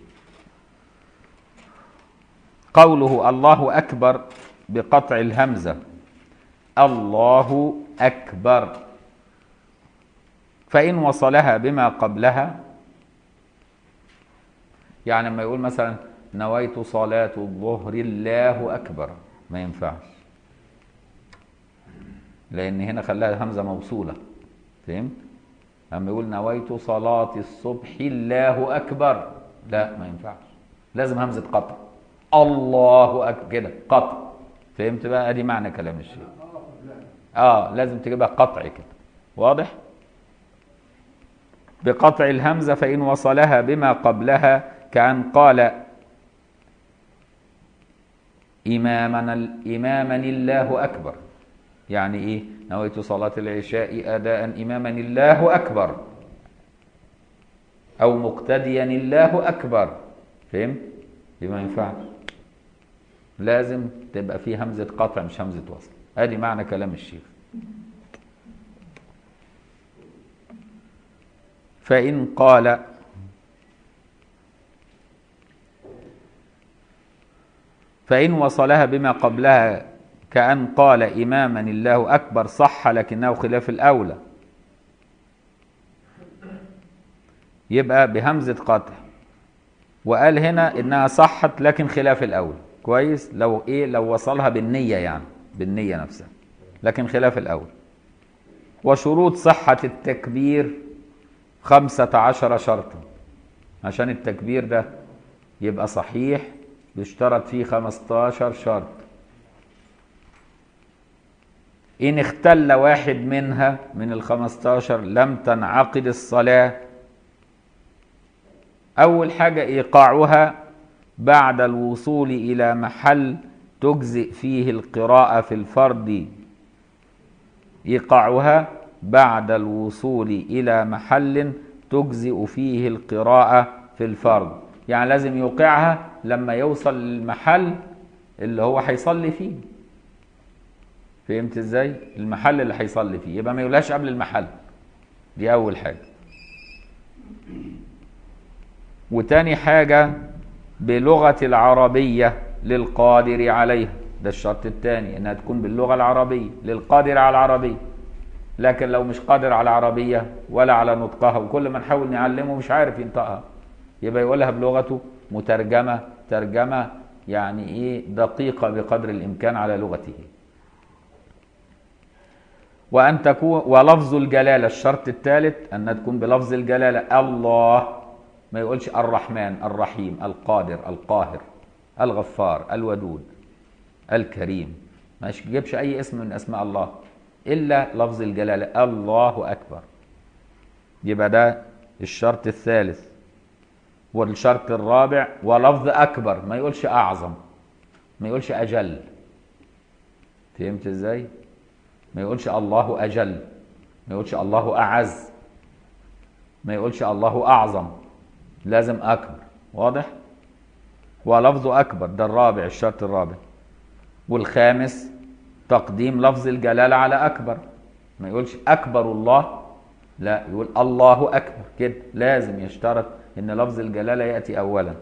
قوله الله اكبر بقطع الهمزه الله اكبر فان وصلها بما قبلها يعني لما يقول مثلا نويت صلاه الظهر الله اكبر ما ينفعش لان هنا خلاها همزه موصوله فهمت اما يقول نويت صلاه الصبح الله اكبر لا ما ينفعش لازم همزه قطع الله اكبر كده قطع فهمت بقى ادي معنى كلام الشيخ اه لازم تجيبها قطع كده واضح بقطع الهمزه فان وصلها بما قبلها كأن قال إمامنا إماما الله أكبر يعني إيه نويت صلاة العشاء أداء إماما الله أكبر أو مقتديا الله أكبر فهمت؟ يبقى ما ينفعش لازم تبقى فيه همزة قطع مش همزة وصل ادي معنى كلام الشيخ فإن قال فإن وصلها بما قبلها كأن قال إماما الله أكبر صح لكنه خلاف الأولى يبقى بهمزة قطع وقال هنا إنها صحت لكن خلاف الأول كويس لو إيه لو وصلها بالنية يعني بالنية نفسها لكن خلاف الأول وشروط صحة التكبير خمسة عشر شرطا عشان التكبير ده يبقى صحيح يشترط فيه 15 شرط إن اختل واحد منها من الخمستاشر لم تنعقد الصلاة أول حاجة إيقاعها بعد الوصول إلى محل تجزئ فيه القراءة في الفرض إيقاعها بعد الوصول إلى محل تجزئ فيه القراءة في الفرض يعني لازم يوقعها لما يوصل للمحل اللي هو هيصلي فيه فهمت ازاي المحل اللي هيصلي فيه يبقى ما يقولهاش قبل المحل دي اول حاجه وتاني حاجه بلغه العربيه للقادر عليها ده الشرط الثاني انها تكون باللغه العربيه للقادر على العربيه لكن لو مش قادر على العربيه ولا على نطقها وكل ما نحاول نعلمه مش عارف ينطقها يبقى يقولها بلغته مترجمه ترجمه يعني ايه دقيقه بقدر الامكان على لغته وأن تكون ولفظ الجلالة الشرط الثالث أن تكون بلفظ الجلالة الله ما يقولش الرحمن الرحيم القادر القاهر الغفار الودود الكريم ما يجيبش أي اسم من أسماء الله إلا لفظ الجلالة الله أكبر يبقى ده الشرط الثالث والشرط الرابع ولفظ أكبر ما يقولش أعظم ما يقولش أجل فهمت إزاي؟ ما يقولش الله أجل ما يقولش الله أعز ما يقولش الله أعظم لازم أكبر واضح ولفظ أكبر ده الرابع الشرط الرابع والخامس تقديم لفظ الجلالة على أكبر ما يقولش أكبر الله لا يقول الله أكبر كده لازم يشترط إن لفظ الجلالة يأتي أولا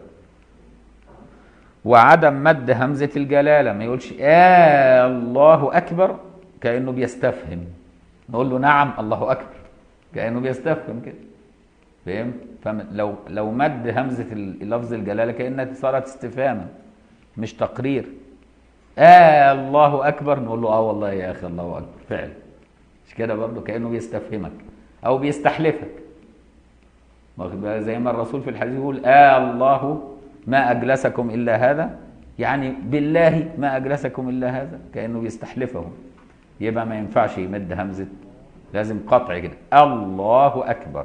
وعدم مد همزة الجلالة ما يقولش آه الله أكبر كأنه بيستفهم نقول له نعم الله أكبر كأنه بيستفهم كده فهمت؟ فلو لو مد همزة لفظ الجلالة كأنها صارت استفهاما مش تقرير آه الله أكبر نقول له آه والله يا أخي الله أكبر فعلا مش كده برضه كأنه بيستفهمك أو بيستحلفك واخد بالك زي ما الرسول في الحديث يقول آه الله ما أجلسكم إلا هذا يعني بالله ما أجلسكم إلا هذا كأنه بيستحلفهم يبقى ما ينفعش يمد همزة لازم قطع كده الله أكبر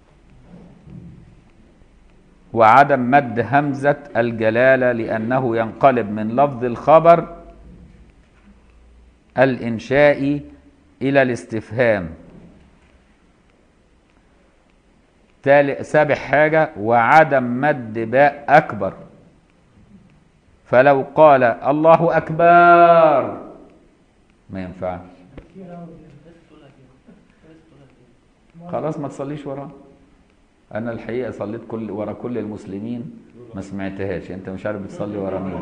وعدم مد همزة الجلالة لأنه ينقلب من لفظ الخبر الإنشائي إلى الاستفهام تالي سابع حاجة وعدم مد باء أكبر فلو قال الله أكبر ما ينفعش كتير أوي خلاص ما تصليش وراه انا الحقيقه صليت كل ورا كل المسلمين ما سمعتهاش انت مش عارف بتصلي ورا مين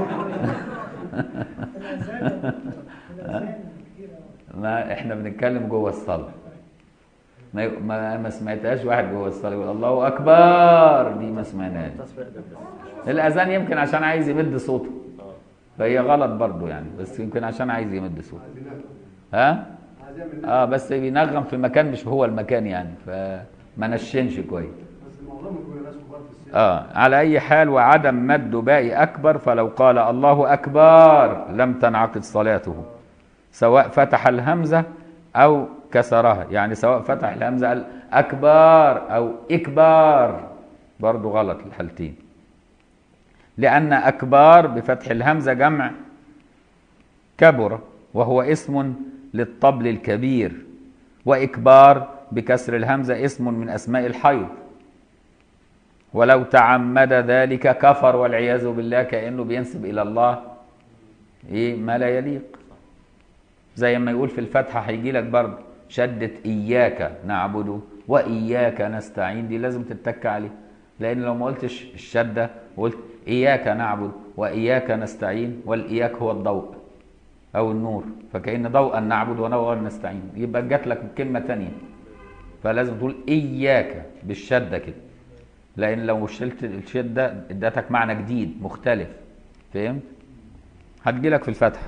الأذان الأذان كتير أوي ما احنا بنتكلم جوه الصلاه ما ي- ما ما سمعتهاش واحد جوه الصلاه يقول الله اكبر دي ما سمعناهاش الاذان يمكن عشان عايز يمد صوته فهي غلط برضه يعني بس يمكن عشان عايز يمد صوته ها عايز يعمل اه بس بينغم في مكان مش هو المكان يعني فما نشنش كويس بس الموضوع مش ناس كبار في السن اه على اي حال وعدم مد باء اكبر فلو قال الله اكبر لم تنعقد صلاته سواء فتح الهمزه او كسرها يعني سواء فتح الهمزه قال اكبر او اكبار برضو غلط الحالتين لان اكبار بفتح الهمزه جمع كبر وهو اسم للطبل الكبير واكبار بكسر الهمزه اسم من اسماء الحيض ولو تعمد ذلك كفر والعياذ بالله كأنه بينسب إلى الله إيه ما لا يليق زي ما يقول في الفتحة هيجي لك برضه شدة إياك نعبد وإياك نستعين دي لازم تتك عليه لأن لو ما قلتش الشدة وقلت إياك نعبد وإياك نستعين والإياك هو الضوء أو النور فكأن ضوءا نعبد ونورا نستعين يبقى جات لك كلمة تانية فلازم تقول إياك بالشدة كده لان لو شلت الشده ادتك معنى جديد مختلف فهمت هتجيلك في الفتح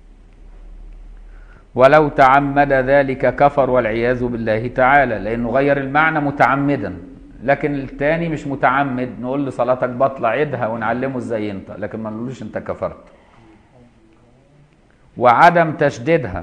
ولو تعمد ذلك كفر والعياذ بالله تعالى لانه غير المعنى متعمدا لكن التاني مش متعمد نقول له صلاتك باطلة عيدها ونعلمه ازاي ينطق لكن ما نقولوش انت كفرت وعدم تشديدها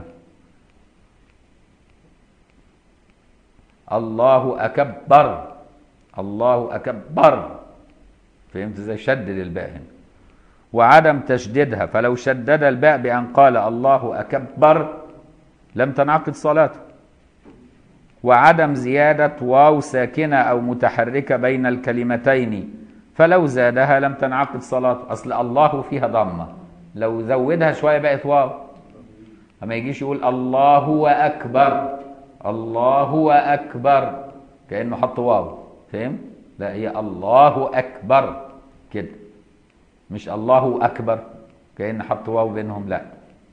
الله أكبر الله أكبر فهمت ازاي شدد الباء هنا وعدم تشديدها فلو شدد الباء بأن قال الله أكبر لم تنعقد صلاته وعدم زيادة واو ساكنة أو متحركة بين الكلمتين فلو زادها لم تنعقد صلاته أصل الله فيها ضمة لو زودها شوية بقت واو أما يجيش يقول الله أكبر الله أكبر كأنه حط واو فهم؟ لا هي الله أكبر كده مش الله أكبر كأن حط واو بينهم لا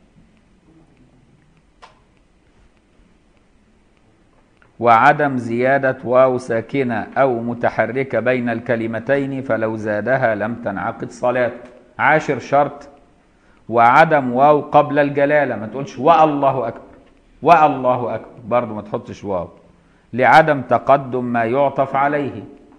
وعدم زيادة واو ساكنة أو متحركة بين الكلمتين فلو زادها لم تنعقد صلاة عاشر شرط وعدم واو قبل الجلالة ما تقولش والله أكبر والله أكبر برضو ما تحطش واو لعدم تقدم ما يعطف عليه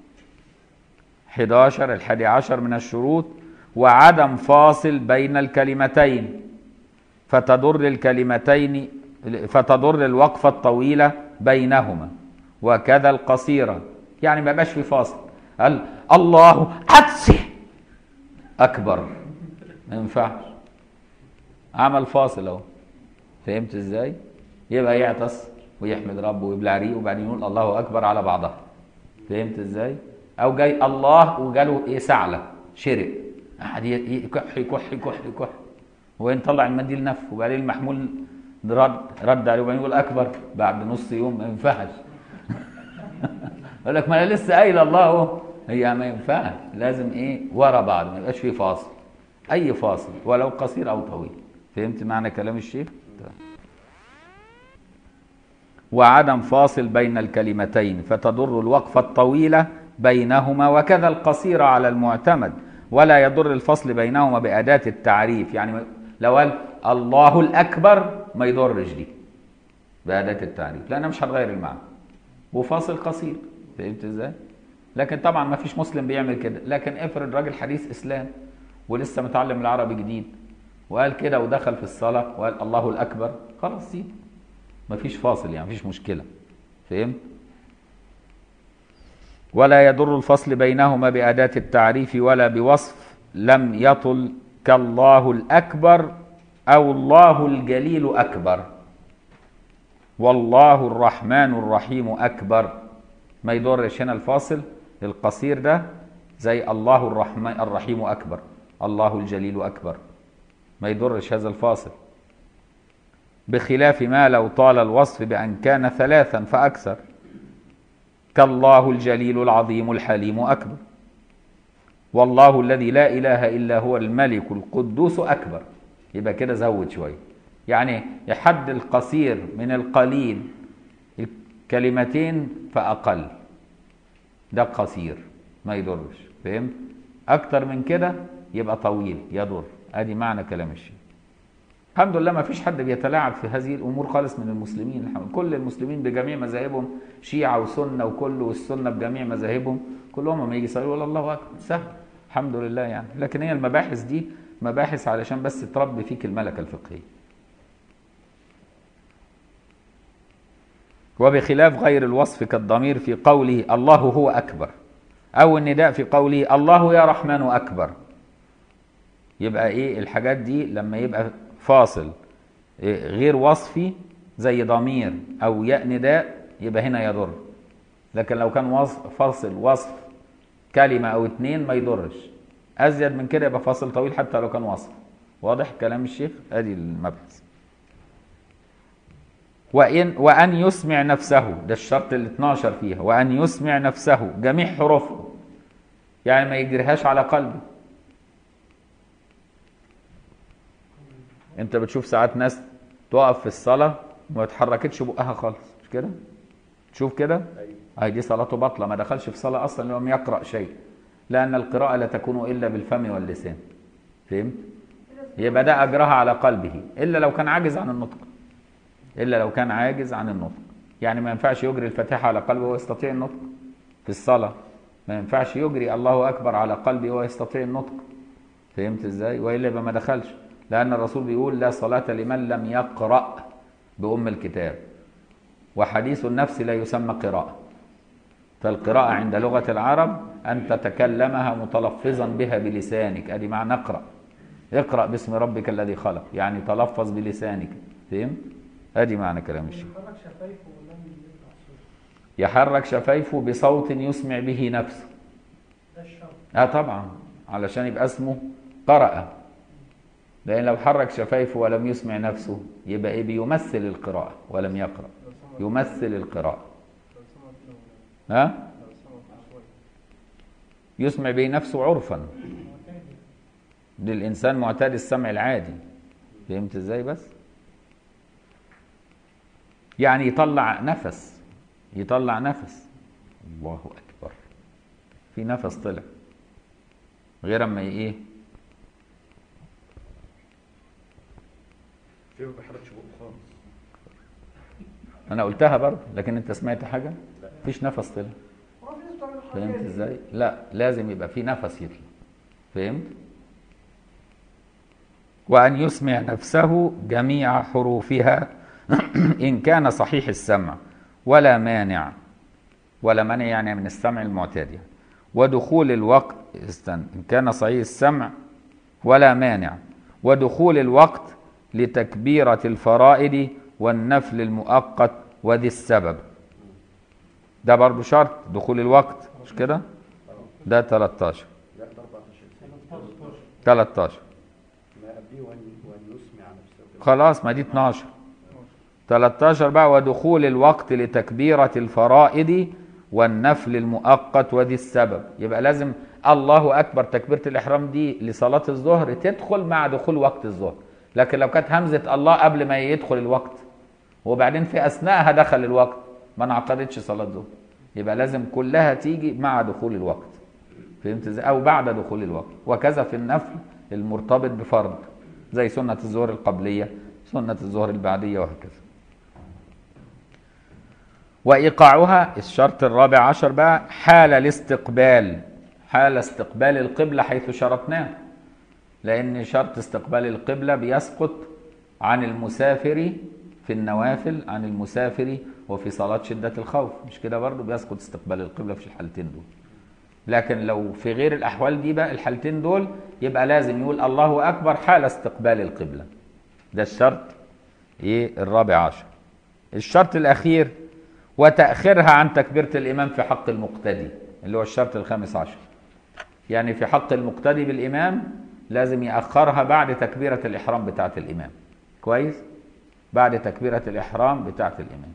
11 الحادي عشر من الشروط وعدم فاصل بين الكلمتين فتضر الكلمتين فتضر الوقفة الطويلة بينهما وكذا القصيرة يعني ما بقاش في فاصل قال الله أتسي أكبر ما ينفعش عمل فاصل اهو فهمت ازاي؟ يبقى يعطس ويحمد ربه ويبلع ريقه وبعدين يقول الله اكبر على بعضها فهمت ازاي؟ او جاي الله وجاله ايه سعله شرق قعد يكح يكح يكح يكح وين طلع المنديل نف وبعدين المحمول رد رد عليه وبعدين يقول اكبر بعد نص يوم ما ينفعش يقول لك ما انا لسه قايل الله اهو هي ما ينفعش لازم ايه ورا بعض ما يبقاش في فاصل اي فاصل ولو قصير او طويل فهمت معنى كلام الشيخ وعدم فاصل بين الكلمتين فتضر الوقفة الطويلة بينهما وكذا القصير على المعتمد ولا يضر الفصل بينهما بأداة التعريف يعني لو قال الله الأكبر ما يضرش دي بأداة التعريف لأنها مش هتغير المعنى وفاصل قصير فهمت ازاي؟ لكن طبعا ما فيش مسلم بيعمل كده لكن افرض راجل حديث اسلام ولسه متعلم العربي جديد وقال كده ودخل في الصلاة وقال الله الأكبر خلاص سيب مفيش فاصل يعني مفيش مشكلة فهمت؟ ولا يضر الفصل بينهما بأداة التعريف ولا بوصف لم يطل كالله الأكبر أو الله الجليل أكبر والله الرحمن الرحيم أكبر ما يضرش هنا الفاصل القصير ده زي الله الرحمن الرحيم أكبر الله الجليل أكبر ما يضرش هذا الفاصل بخلاف ما لو طال الوصف بأن كان ثلاثا فأكثر كالله الجليل العظيم الحليم أكبر والله الذي لا إله إلا هو الملك القدوس أكبر يبقى كده زود شوية يعني يحد القصير من القليل كلمتين فأقل ده قصير ما يضرش فهمت أكتر من كده يبقى طويل يضر ادي معنى كلام الشيخ الحمد لله ما فيش حد بيتلاعب في هذه الامور خالص من المسلمين الحمد كل المسلمين بجميع مذاهبهم شيعه وسنه وكل والسنه بجميع مذاهبهم كلهم لما يجي يصلي يقول الله اكبر سهل الحمد لله يعني لكن هي المباحث دي مباحث علشان بس تربي فيك الملكه الفقهيه وبخلاف غير الوصف كالضمير في قوله الله هو اكبر او النداء في قوله الله يا رحمن اكبر يبقى ايه الحاجات دي لما يبقى فاصل إيه غير وصفي زي ضمير او ياء نداء يبقى هنا يضر لكن لو كان وصف فاصل وصف كلمة او اتنين ما يضرش ازيد من كده يبقى فاصل طويل حتى لو كان وصف واضح كلام الشيخ ادي المبحث وإن وأن يسمع نفسه ده الشرط ال 12 فيها وأن يسمع نفسه جميع حروفه يعني ما يجريهاش على قلبه انت بتشوف ساعات ناس تقف في الصلاة وما اتحركتش بقها خالص مش كده تشوف كده اي دي صلاته باطلة ما دخلش في صلاة اصلا لم يقرأ شيء لأن القراءة لا تكون إلا بالفم واللسان فهمت يبقى ده أجرها على قلبه إلا لو كان عاجز عن النطق إلا لو كان عاجز عن النطق يعني ما ينفعش يجري الفاتحة على قلبه ويستطيع النطق في الصلاة ما ينفعش يجري الله أكبر على قلبه وهو يستطيع النطق فهمت ازاي وإلا يبقى ما دخلش لأن الرسول بيقول لا صلاة لمن لم يقرأ بأم الكتاب وحديث النفس لا يسمى قراءة فالقراءة عند لغة العرب أن تتكلمها متلفظا بها بلسانك أدي معنى اقرأ اقرأ باسم ربك الذي خلق يعني تلفظ بلسانك فهمت؟ أدي معنى كلام الشيخ يحرك شفايفه ولم يرفع صوته يحرك شفايفه بصوت يسمع به نفسه ده الشرط اه طبعا علشان يبقى اسمه قرأ لأن لو حرك شفايفه ولم يسمع نفسه يبقى إيه بيمثل القراءة ولم يقرأ يمثل القراءة ها يسمع به نفسه عرفا معتاد للإنسان معتاد السمع العادي فهمت ازاي بس يعني يطلع نفس يطلع نفس الله أكبر في نفس طلع غير اما ايه فيه ما بيحركش بقه خالص انا قلتها برضه لكن انت سمعت حاجه مفيش نفس طلع هو في ناس بتعمل الحركة فهمت دي. ازاي لا لازم يبقى في نفس يطلع فهمت وان يسمع نفسه جميع حروفها ان كان صحيح السمع ولا مانع ولا مانع يعني من السمع المعتاد يعني. ودخول الوقت استنى ان كان صحيح السمع ولا مانع ودخول الوقت لتكبيرة الفرائض والنفل المؤقت وذي السبب ده برضو شرط دخول الوقت مش كده ده 13 لا ده 14 13 ما قبليه وان وان يسمع نفسه خلاص ما دي 12 13 بقى ودخول الوقت لتكبيرة الفرائض والنفل المؤقت وذي السبب يبقى لازم الله أكبر تكبيرة الإحرام دي لصلاة الظهر تدخل مع دخول وقت الظهر لكن لو كانت همزة الله قبل ما يدخل الوقت وبعدين في أثناءها دخل الوقت ما انعقدتش صلاة ظهر يبقى لازم كلها تيجي مع دخول الوقت فهمت ازاي او بعد دخول الوقت وكذا في النفل المرتبط بفرض زي سنة الظهر القبلية سنة الظهر البعدية وهكذا وإيقاعها الشرط الرابع عشر بقى حال الاستقبال حال استقبال القبلة حيث شرطناه لأن شرط استقبال القبلة بيسقط عن المسافر في النوافل عن المسافر وفي صلاة شدة الخوف مش كده برضه بيسقط استقبال القبلة في الحالتين دول لكن لو في غير الأحوال دي بقى الحالتين دول يبقى لازم يقول الله أكبر حال استقبال القبلة ده الشرط إيه الرابع عشر الشرط الأخير وتأخيرها عن تكبيرة الإمام في حق المقتدي اللي هو الشرط الخامس عشر يعني في حق المقتدي بالإمام لازم يأخرها بعد تكبيرة الإحرام بتاعة الإمام كويس بعد تكبيرة الإحرام بتاعة الإمام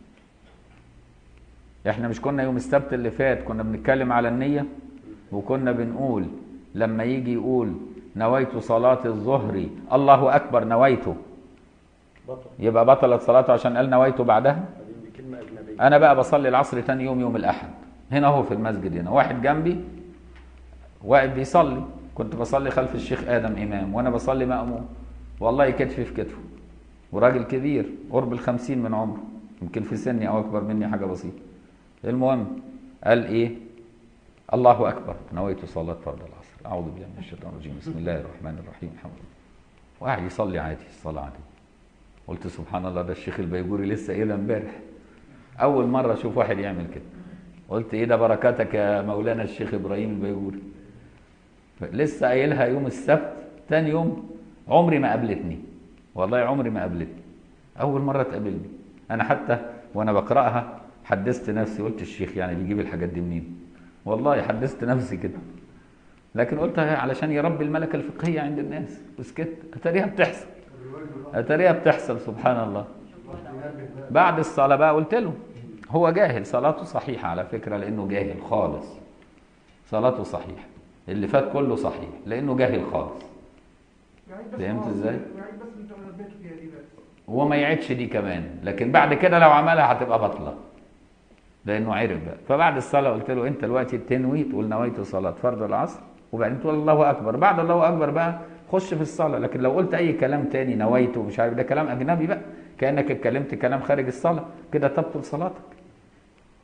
احنا مش كنا يوم السبت اللي فات كنا بنتكلم على النية وكنا بنقول لما يجي يقول نويت صلاة الظهر الله أكبر نويته بطل يبقى بطلت صلاته عشان قال نويته بعدها بعدين دي كلمه اجنبيه انا بقى بصلي العصر تاني يوم يوم الاحد هنا هو في المسجد هنا واحد جنبي واقف بيصلي كنت بصلي خلف الشيخ ادم امام وانا بصلي ماموم والله كتفي في كتفه وراجل كبير قرب الخمسين من عمره يمكن في سني او اكبر مني حاجه بسيطه المهم قال ايه الله اكبر نويت صلاه فرض العصر اعوذ بالله من الشيطان الرجيم بسم الله الرحمن الرحيم الحمد لله وقاعد يصلي عادي الصلاه عادي قلت سبحان الله ده الشيخ البيجوري لسه قايلها امبارح اول مره اشوف واحد يعمل كده قلت ايه ده بركاتك يا مولانا الشيخ ابراهيم البيجوري لسه قايلها يوم السبت تاني يوم عمري ما قابلتني والله عمري ما قابلتني اول مره تقابلني انا حتى وانا بقراها حدثت نفسي قلت الشيخ يعني بيجيب الحاجات دي منين والله حدثت نفسي كده لكن قلت علشان يربي الملكه الفقهيه عند الناس وسكت اتاريها بتحصل اتاريها بتحصل سبحان الله بعد الصلاة بقى قلت له هو جاهل صلاته صحيحة على فكرة لأنه جاهل خالص صلاته صحيحة اللي فات كله صحيح لأنه جاهل خالص فهمت ازاي؟ يعني بس انت نبهت فيها دي بس هو ما يعيدش دي كمان لكن بعد كده لو عملها هتبقى بطلة لأنه عرف بقى فبعد الصلاة قلت له أنت دلوقتي تنوي تقول نويت صلاة فرض العصر وبعدين تقول الله أكبر بعد الله أكبر بقى خش في الصلاة لكن لو قلت أي كلام تاني نويت ومش عارف ده كلام أجنبي بقى كأنك اتكلمت كلام خارج الصلاة كده تبطل صلاتك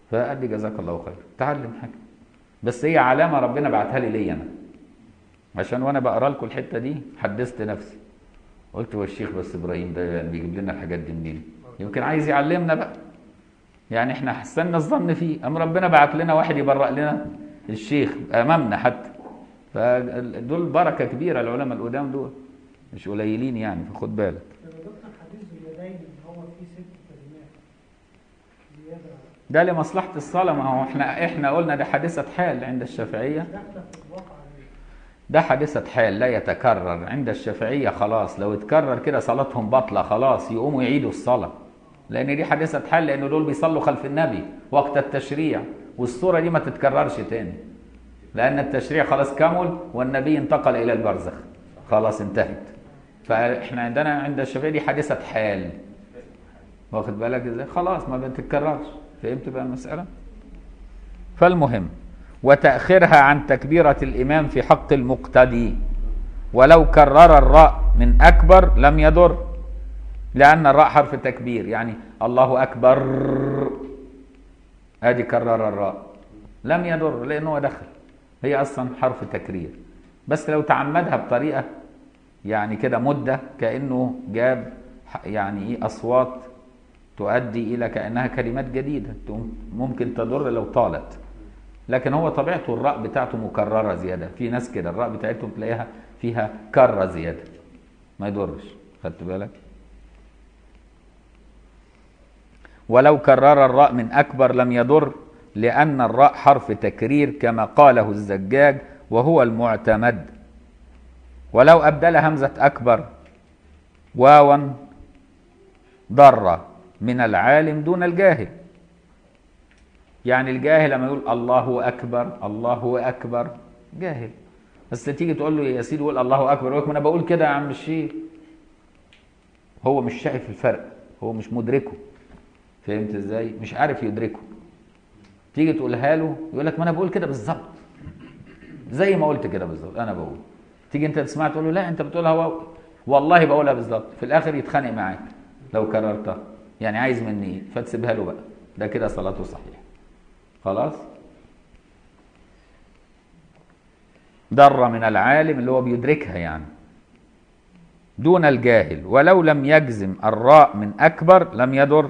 فقال لي جزاك الله خير تعلم حاجه بس هي علامه ربنا بعتها لي ليا انا عشان وانا بقرا لكم الحته دي حدثت نفسي قلت هو الشيخ بس ابراهيم ده يعني بيجيب لنا الحاجات دي منين يمكن عايز يعلمنا بقى يعني احنا حسنا الظن فيه ام ربنا بعت لنا واحد يبرأ لنا الشيخ امامنا حتى فدول بركه كبيره العلماء القدام دول مش قليلين يعني فخد بالك لما دكتور حديث ذو اليدين ان هو فيه ست كلمات زياده ده لمصلحه الصلاه ما هو احنا احنا قلنا ده حادثه حال عند الشافعيه داخله في الواقع عليه ده حادثة حال لا يتكرر عند الشافعية خلاص لو اتكرر كده صلاتهم باطلة خلاص يقوموا يعيدوا الصلاة لأن دي حادثة حال لأن دول بيصلوا خلف النبي وقت التشريع والصورة دي ما تتكررش تاني لأن التشريع خلاص كمل والنبي انتقل إلى البرزخ خلاص انتهت فاحنا عندنا عند الشافعية دي حادثة حال واخد بالك ازاي خلاص ما بتتكررش فهمت بقى المسألة فالمهم وتأخيرها عن تكبيرة الإمام في حق المقتدي ولو كرر الراء من أكبر لم يضر لأن الراء حرف تكبير يعني الله أكبر أدي كرر الراء لم يضر لأنه دخل هي أصلا حرف تكرير بس لو تعمدها بطريقة يعني كده مدة كأنه جاب يعني إيه أصوات تؤدي إلى كأنها كلمات جديدة ممكن تضر لو طالت لكن هو طبيعته الراء بتاعته مكرره زياده في ناس كده الراء بتاعتهم تلاقيها فيها كره زياده ما يضرش خدت بالك ولو كرر الراء من اكبر لم يضر لان الراء حرف تكرير كما قاله الزجاج وهو المعتمد ولو ابدل همزه اكبر واوا ضر من العالم دون الجاهل يعني الجاهل لما يقول الله اكبر الله اكبر جاهل بس تيجي تقول له يا سيدي قول الله اكبر يقول لك ما انا بقول كده يا عم الشيخ هو مش شايف الفرق هو مش مدركه فهمت ازاي مش عارف يدركه تيجي تقولها له يقول لك ما انا بقول كده بالظبط زي ما قلت كده بالظبط انا بقول تيجي انت تسمع تقول له لا انت بتقولها و... والله بقولها بالظبط في الاخر يتخانق معاك لو كررتها يعني عايز مني ايه فتسيبها له بقى ده كده صلاته صحيحه خلاص ضر من العالم اللي هو بيدركها يعني دون الجاهل ولو لم يجزم الراء من أكبر لم يضر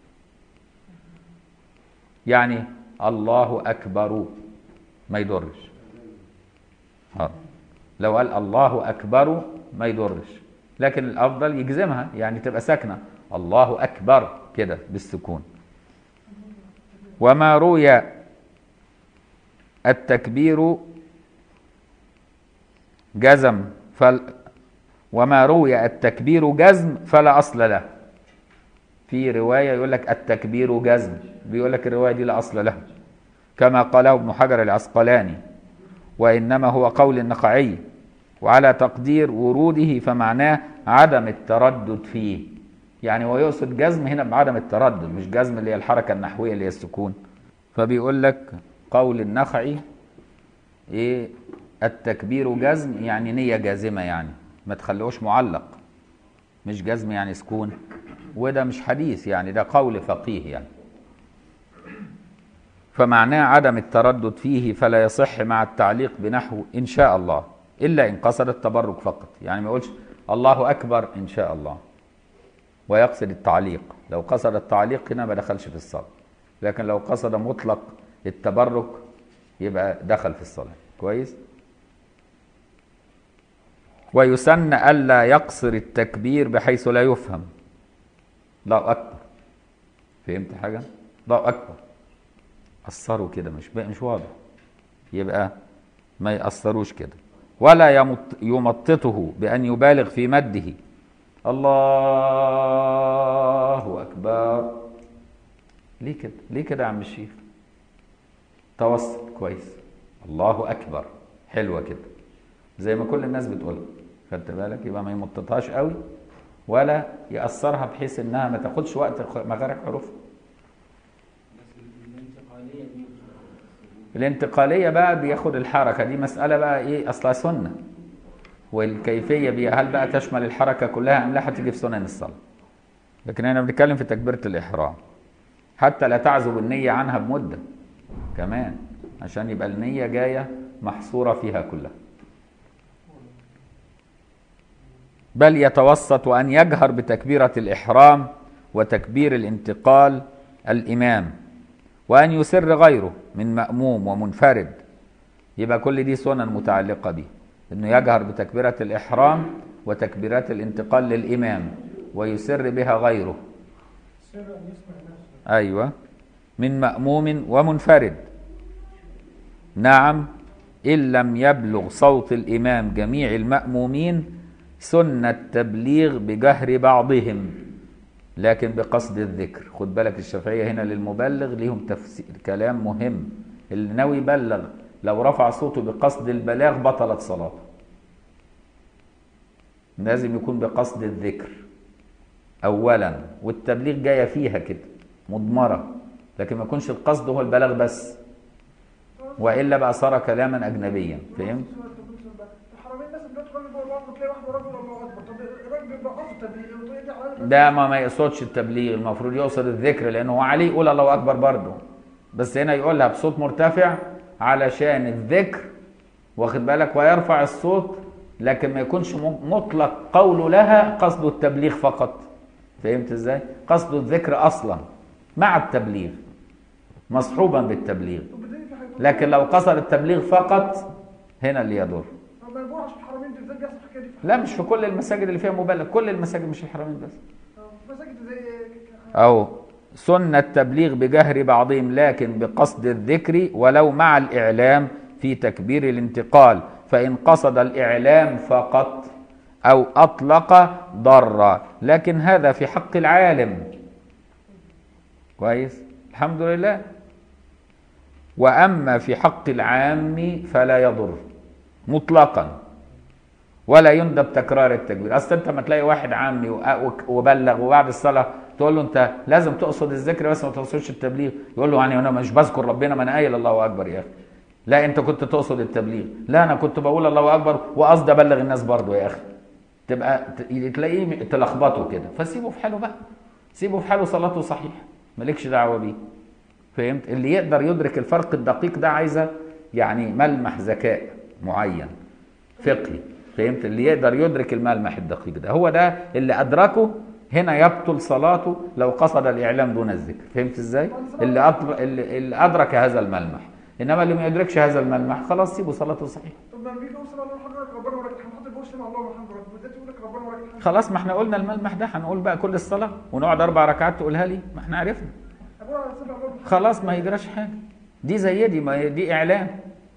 يعني الله أكبر ما يضرش ها. لو قال الله أكبر ما يضرش لكن الأفضل يجزمها يعني تبقى ساكنة الله أكبر كده بالسكون وما روي التكبير جزم فل وما روي التكبير جزم فلا اصل له في روايه يقول لك التكبير جزم بيقول لك الروايه دي لا اصل لها كما قاله ابن حجر العسقلاني وانما هو قول النقعي وعلى تقدير وروده فمعناه عدم التردد فيه يعني هو يقصد جزم هنا بعدم التردد مش جزم اللي هي الحركه النحويه اللي هي السكون فبيقول لك قول النخعي ايه التكبير جزم يعني نيه جازمه يعني ما تخلوش معلق مش جزم يعني سكون وده مش حديث يعني ده قول فقيه يعني فمعناه عدم التردد فيه فلا يصح مع التعليق بنحو ان شاء الله الا ان قصد التبرك فقط يعني ما يقولش الله اكبر ان شاء الله ويقصد التعليق لو قصد التعليق هنا ما دخلش في الصلاة لكن لو قصد مطلق التبرك يبقى دخل في الصلاة كويس ويسن ألا يقصر التكبير بحيث لا يفهم الله أكبر فهمت حاجة؟ الله أكبر قصروا كده مش مش واضح يبقى ما يقصروش كده ولا يمط يمططه بأن يبالغ في مده الله أكبر ليه كده؟ ليه كده يا عم الشيخ؟ توسط كويس الله أكبر حلوة كده زي ما كل الناس بتقولها خدت بالك يبقى ما يمططهاش قوي ولا يأثرها بحيث انها ما تاخدش وقت مخارج حروفها بس الانتقالية دي الانتقالية بقى بياخد الحركة دي مسألة بقى ايه اصلها سنة والكيفية بيها هل بقى تشمل الحركة كلها ام لا هتيجي في سنن الصلاة لكن احنا بنتكلم في تكبيرة الإحرام حتى لا تعزب النية عنها بمدة كمان عشان يبقى النية جاية محصورة فيها كلها بل يتوسط أن يجهر بتكبيرة الإحرام وتكبير الانتقال الإمام وأن يسر غيره من مأموم ومنفرد يبقى كل دي سنن متعلقة به انه يجهر بتكبيرة الإحرام وتكبيرات الانتقال للإمام ويسر بها غيره سر أن يسمع نفسه أيوة من مأموم ومنفرد نعم إن لم يبلغ صوت الإمام جميع المأمومين سنة التبليغ بجهر بعضهم لكن بقصد الذكر خد بالك الشافعية هنا للمبلغ ليهم تفسير كلام مهم اللي ناوي يبلغ لو رفع صوته بقصد البلاغ بطلت صلاته لازم يكون بقصد الذكر اولا والتبليغ جايه فيها كده مضمره لكن ما يكونش القصد هو البلاغ بس والا بقى صار كلاما اجنبيا فهمت الحرمين الناس دلوقتي كل جوه بعض وتلاقي واحد وراه بيقول الله اكبر طب الراجل بيبقى قصده تبليغ وتقول دي علامه ده ما ما يقصدش التبليغ المفروض يقصد الذكر لانه هو عليه يقول الله اكبر برضه بس هنا يقولها بصوت مرتفع علشان الذكر واخد بالك ويرفع الصوت لكن ما يكونش م- مطلق قوله لها قصد التبليغ فقط فهمت ازاي قصد الذكر اصلا مع التبليغ مصحوبا بالتبليغ طب بدي في حاجه لكن لو قصد التبليغ فقط هنا اللي يضر طب ما ينفعش في الحرمين دي ازاي بيحصل الحكايه دي في لا مش في كل المساجد اللي فيها مبالغ كل المساجد مش الحرمين بس آه، مساجد زي أو سنة التبليغ بجهر بعضهم لكن بقصد الذكر ولو مع الإعلام في تكبير الانتقال فإن قصد الإعلام فقط أو أطلق ضر لكن هذا في حق العالم كويس الحمد لله وأما في حق العام فلا يضر مطلقا ولا يندب تكرار التكبير اصل انت ما تلاقي واحد عامي وأ- وبلغ وبعد الصلاه تقول له انت لازم تقصد الذكر بس ما تقصدش التبليغ يقول له يعني انا مش بذكر ربنا ما انا قايل الله اكبر يا اخي لا انت كنت تقصد التبليغ لا انا كنت بقول الله اكبر وقصدي ابلغ الناس برضه يا اخي تبقى ت- تلاقيه تلخبطه كده فسيبه في حاله بقى سيبه في حاله صلاته صحيحه مالكش دعوه بيه فهمت اللي يقدر يدرك الفرق الدقيق ده عايزه يعني ملمح ذكاء معين فقهي فهمت اللي يقدر يدرك الملمح الدقيق ده هو ده اللي ادركه هنا يبطل صلاته لو قصد الاعلام دون الذكر فهمت ازاي اللي, أطر... اللي اللي ادرك هذا الملمح انما اللي ما يدركش هذا الملمح خلاص سيبه صلاته صحيحه طب ما بيجي يوصل الله حضرتك ربنا ولك الحمد حاطط بوش مع الله والحمد لله بالذات يقول لك ربنا ولك الحمد خلاص ما احنا قلنا الملمح ده هنقول بقى كل الصلاه ونقعد اربع ركعات تقولها لي ما احنا عرفنا اقول على سبع الله والحمد خلاص ما يجراش حاجه دي زي دي ما هي دي اعلام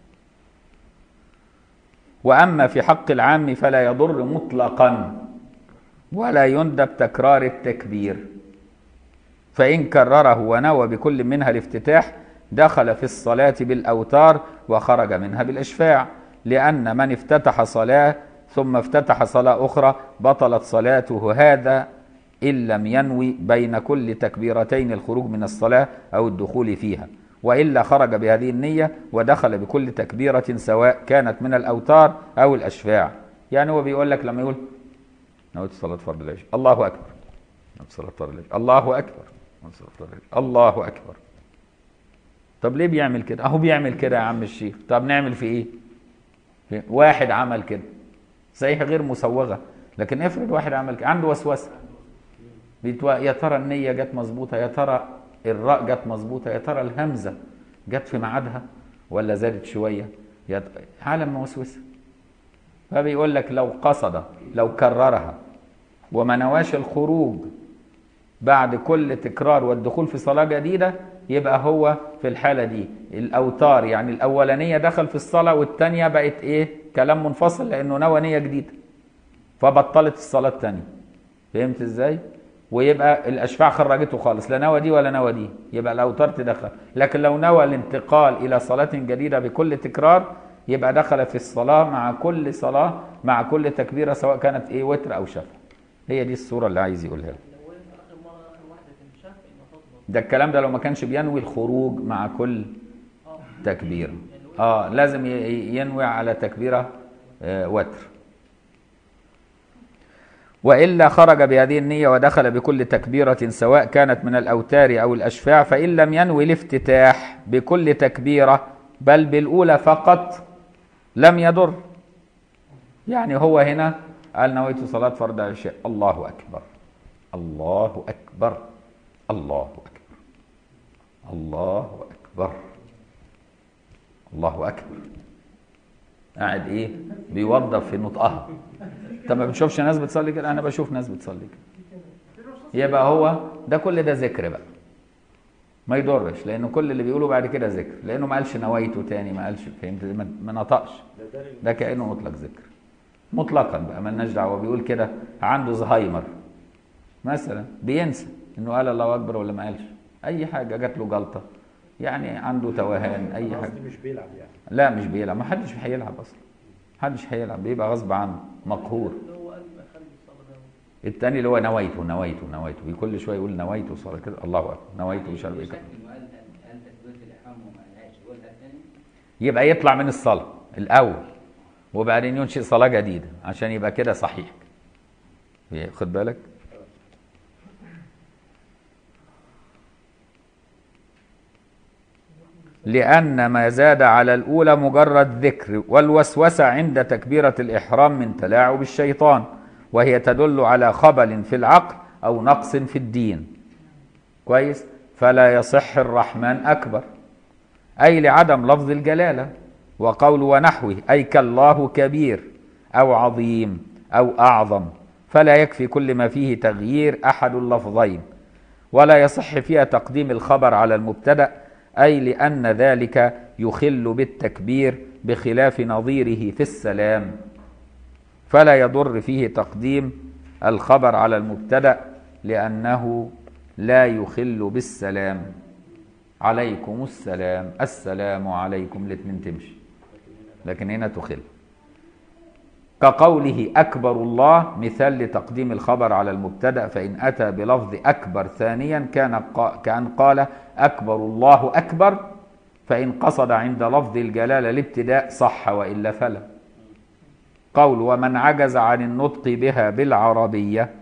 واما في حق العام فلا يضر مطلقا ولا يندب تكرار التكبير فان كرره ونوى بكل منها الافتتاح دخل في الصلاه بالاوتار وخرج منها بالاشفاع لان من افتتح صلاه ثم افتتح صلاه اخرى بطلت صلاته هذا إن لم ينوي بين كل تكبيرتين الخروج من الصلاة أو الدخول فيها وإلا خرج بهذه النية ودخل بكل تكبيرة سواء كانت من الأوتار أو الأشفاع يعني هو بيقول لك لما يقول نويت صلاة فرض العشاء الله أكبر نويت صلاة فرض العشاء الله أكبر نويت صلاة فرض العشاء الله أكبر طب ليه بيعمل كده أهو بيعمل كده يا عم الشيخ طب نعمل في إيه في- واحد عمل كده صحيح غير مسوغة لكن افرض واحد عمل كده عنده وسوسة بيتوا... يا ترى النية جت مظبوطة يا ترى الراء جت مظبوطة يا ترى الهمزة جت في ميعادها ولا زادت شوية يا ت- عالم موسوسة فبيقول لك لو قصد لو كررها وما نواش الخروج بعد كل تكرار والدخول في صلاة جديدة يبقى هو في الحالة دي الأوتار يعني الأولانية دخل في الصلاة والتانية بقت إيه كلام منفصل لأنه نوى نية جديدة فبطلت الصلاة التانية فهمت ازاي؟ ويبقى الاشفاع خرجته خالص لا نوى دي ولا نوى دي يبقى الاوتار تدخل لكن لو نوى الانتقال الى صلاه جديده بكل تكرار يبقى دخل في الصلاه مع كل صلاه مع كل تكبيره سواء كانت ايه وتر او شفع هي دي الصوره اللي عايز يقولها لك. لو وقف اخر مره اخر واحده في الشفع يبقى تطلب ده الكلام ده لو ما كانش بينوي الخروج مع كل اه تكبيره اه لازم ي- ينوي على تكبيره آه وتر وإلا خرج بهذه النية ودخل بكل تكبيرة سواء كانت من الأوتار أو الأشفاع فإن لم ينوي الافتتاح بكل تكبيرة بل بالأولى فقط لم يضر يعني هو هنا قال نويت صلاة فرض العشاء الله أكبر الله أكبر الله أكبر الله أكبر الله أكبر قاعد إيه بيوظف في نطقها انت ما بتشوفش ناس بتصلي كده انا بشوف ناس بتصلي كده يبقى هو ده كل ده ذكر بقى ما يضرش لانه كل اللي بيقوله بعد كده ذكر لانه ما قالش نويته تاني ما قالش فهمت ما- ما نطقش ده كانه مطلق ذكر مطلقا بقى مالناش دعوه بيقول كده عنده زهايمر مثلا بينسى انه قال الله اكبر ولا ما قالش اي حاجه جات له جلطه يعني عنده توهان اي حاجه قصدي مش بيلعب يعني لا مش بيلعب ما حدش هيلعب اصلا محدش هيلعب بيبقى غصب عنه مقهور اللي هو قال ما خلي الصلاة ده التاني اللي هو نويته نويته نويته كل شويه يقول نويته صلاه كده الله اكبر نويته مش عارف ايه كده. وقال قال تكبيرة الإحرام وما قالهاش يقولها تاني يبقى يطلع من الصلاه الاول وبعدين ينشئ صلاه جديده عشان يبقى كده صحيح خد بالك لأن ما زاد على الأولى مجرد ذكر والوسوسة عند تكبيرة الإحرام من تلاعب الشيطان وهي تدل على خبل في العقل أو نقص في الدين كويس فلا يصح الرحمن أكبر أي لعدم لفظ الجلالة وقول ونحوه أي كالله كبير أو عظيم أو أعظم فلا يكفي كل ما فيه تغيير أحد اللفظين ولا يصح فيها تقديم الخبر على المبتدأ أي لأن ذلك يخل بالتكبير بخلاف نظيره في السلام فلا يضر فيه تقديم الخبر على المبتدأ لأنه لا يخل بالسلام عليكم السلام السلام عليكم الاتنين تمشي لكن هنا تخل كقوله أكبر الله مثال لتقديم الخبر على المبتدأ فإن أتى بلفظ أكبر ثانيا كان قا- كأن قال أكبر الله أكبر فإن قصد عند لفظ الجلالة الابتداء صح وإلا فلا قول ومن عجز عن النطق بها بالعربية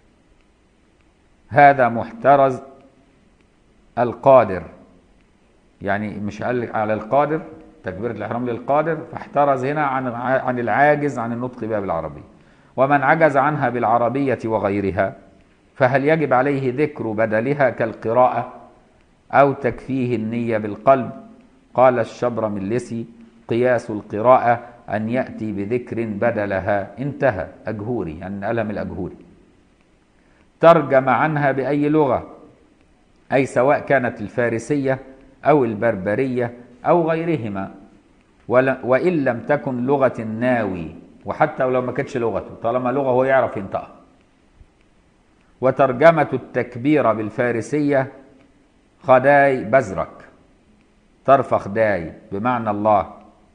هذا محترز القادر يعني مش قال على القادر تكبيرة الإحرام للقادر فاحترز هنا عن عن العاجز عن النطق بها بالعربية ومن عجز عنها بالعربية وغيرها فهل يجب عليه ذكر بدلها كالقراءة أو تكفيه النية بالقلب قال الشبرملسي قياس القراءة أن يأتي بذكر بدلها انتهى أجهوري يعني ألم الأجهوري ترجم عنها بأي لغة أي سواء كانت الفارسية أو البربرية أو غيرهما ولا- وإن لم تكن لغة الناوي وحتى لو ما كانتش لغته طالما لغة هو يعرف ينطقها وترجمة التكبير بالفارسية خداي بزرك طرف خداي بمعنى الله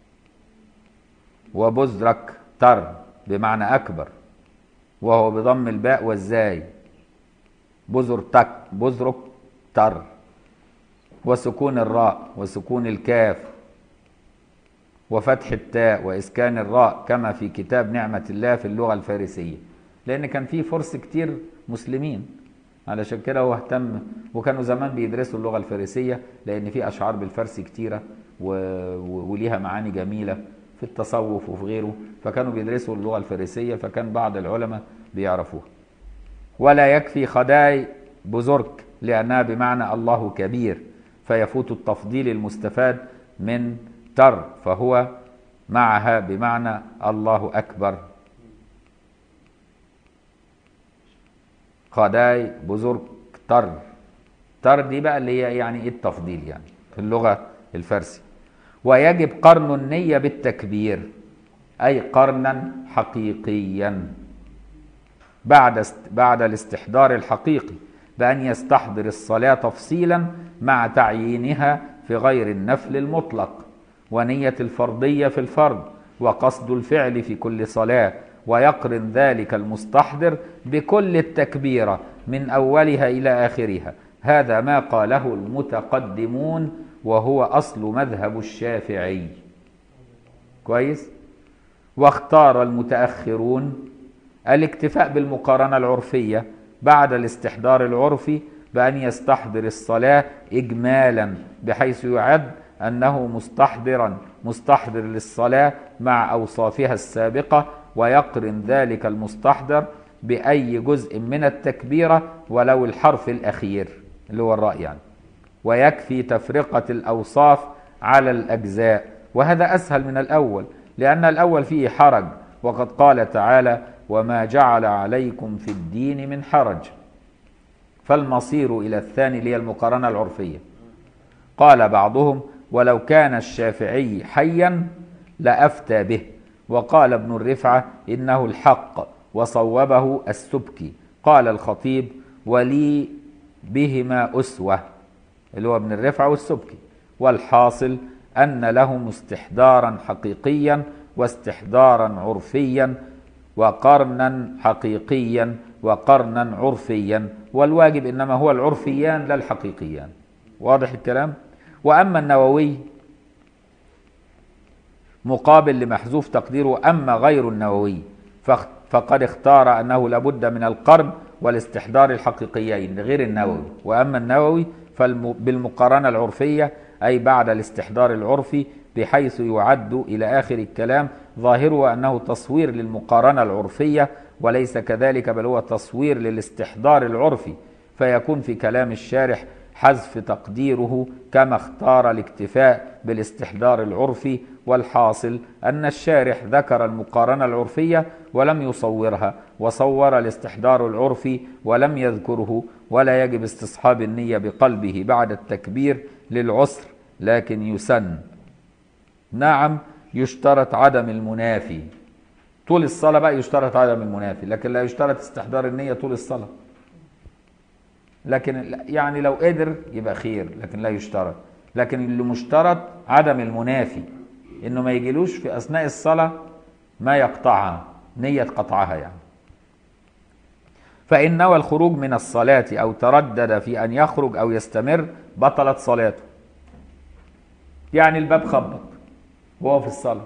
وبزرك تر بمعنى أكبر وهو بضم الباء والزاي بزر تك بزرك تر وسكون الراء وسكون الكاف وفتح التاء وإسكان الراء كما في كتاب نعمة الله في اللغة الفارسية لأن كان في فرس كتير مسلمين علشان كده هو اهتم وكانوا زمان بيدرسوا اللغة الفارسية لأن في أشعار بالفارسي كتيرة و... و... وليها معاني جميلة في التصوف وفي غيره فكانوا بيدرسوا اللغة الفارسية فكان بعض العلماء بيعرفوها ولا يكفي خداي بزرك لأنها بمعنى الله كبير فيفوت التفضيل المستفاد من تر فهو معها بمعنى الله أكبر خداي بزرك تر تر دي بقى اللي هي يعني ايه التفضيل يعني في اللغة الفارسي ويجب قرن النية بالتكبير أي قرنا حقيقيا بعد است... بعد الاستحضار الحقيقي بأن يستحضر الصلاة تفصيلا مع تعيينها في غير النفل المطلق ونية الفرضية في الفرض وقصد الفعل في كل صلاة ويقرن ذلك المستحضر بكل التكبيرة من أولها إلى آخرها هذا ما قاله المتقدمون وهو أصل مذهب الشافعي كويس واختار المتأخرون الاكتفاء بالمقارنة العرفية بعد الاستحضار العرفي بأن يستحضر الصلاة إجمالا بحيث يعد أنه مستحضرا مستحضر للصلاة مع أوصافها السابقة ويقرن ذلك المستحضر بأي جزء من التكبيرة ولو الحرف الأخير اللي هو الراء يعني ويكفي تفرقة الأوصاف على الأجزاء وهذا أسهل من الأول لأن الأول فيه حرج وقد قال تعالى وما جعل عليكم في الدين من حرج فالمصير إلى الثاني اللي هي المقارنة العرفية قال بعضهم ولو كان الشافعي حيا لأفتى به وقال ابن الرفعة إنه الحق وصوبه السبكي قال الخطيب ولي بهما أسوة اللي هو ابن الرفعة والسبكي والحاصل أن لهم استحضارا حقيقيا واستحضارا عرفيا وقرنا حقيقيا وقرنا عرفيا والواجب إنما هو العرفيان لا الحقيقيان واضح الكلام وأما النووي مقابل لمحذوف تقديره أما غير النووي فاخ- فقد اختار أنه لابد من القرن والاستحضار الحقيقيين لغير النووي وأما النووي فبالمقارنة العرفية أي بعد الاستحضار العرفي بحيث يعد إلى آخر الكلام ظاهره أنه تصوير للمقارنة العرفية وليس كذلك بل هو تصوير للاستحضار العرفي فيكون في كلام الشارح حذف تقديره كما اختار الاكتفاء بالاستحضار العرفي والحاصل أن الشارح ذكر المقارنة العرفية ولم يصورها وصور الاستحضار العرفي ولم يذكره ولا يجب استصحاب النية بقلبه بعد التكبير للعسر لكن يسن نعم يشترط عدم المنافي طول الصلاة بقى يشترط عدم المنافي لكن لا يشترط استحضار النية طول الصلاة لكن يعني لو قدر يبقى خير لكن لا يشترط لكن اللي مشترط عدم المنافي انه ما يجيلوش في اثناء الصلاه ما يقطعها نيه قطعها يعني فان نوى الخروج من الصلاه او تردد في ان يخرج او يستمر بطلت صلاته يعني الباب خبط وهو في الصلاه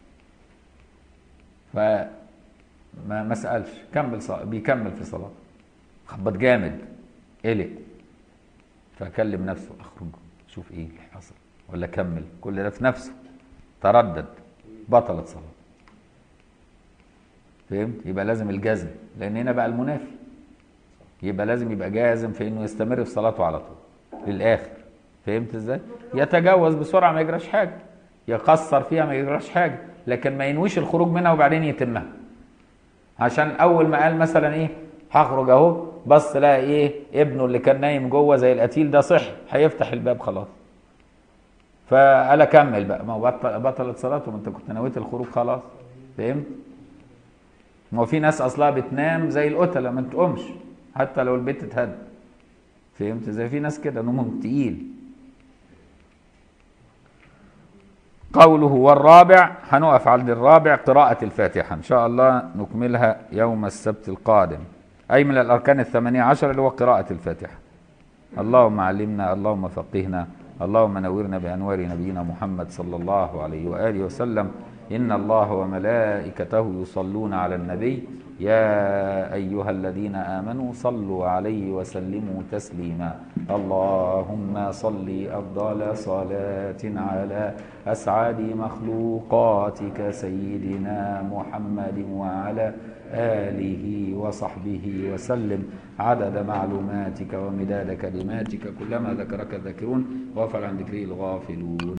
ف ما ما سالش كمل صلاة بيكمل في صلاته خبط جامد قلق فكلم نفسه اخرج شوف ايه اللي حصل ولا كمل كل ده في نفسه تردد بطلت صلاة فهمت يبقى لازم الجزم لان هنا بقى المنافي يبقى لازم يبقى جازم في انه يستمر في صلاته على طول للاخر فهمت ازاي يتجاوز بسرعه ما يجراش حاجه يقصر فيها ما يجراش حاجه لكن ما ينويش الخروج منها وبعدين يتمها عشان اول ما قال مثلا ايه هخرج اهو بص لقى ايه ابنه اللي كان نايم جوه زي القتيل ده صحي هيفتح الباب خلاص فقال اكمل بقى ما هو بطل بطلت صلاته ما انت كنت نويت الخروج خلاص فهمت ما هو في ناس اصلها بتنام زي القتله ما تقومش حتى لو البيت اتهد فهمت زي في ناس كده نومهم تقيل قوله والرابع هنقف عند الرابع قراءة الفاتحة إن شاء الله نكملها يوم السبت القادم أي من الأركان الثمانية عشر اللي هو قراءة الفاتحة اللهم علمنا اللهم فقهنا اللهم نورنا بأنوار نبينا محمد صلى الله عليه وآله وسلم إن الله وملائكته يصلون على النبي يا أيها الذين آمنوا صلوا عليه وسلموا تسليما اللهم صل أفضل صلاة على أسعد مخلوقاتك سيدنا محمد وعلى آله وصحبه وسلم عدد معلوماتك ومداد كلماتك كلما ذكرك الذاكرون وغفل عن ذكره الغافلون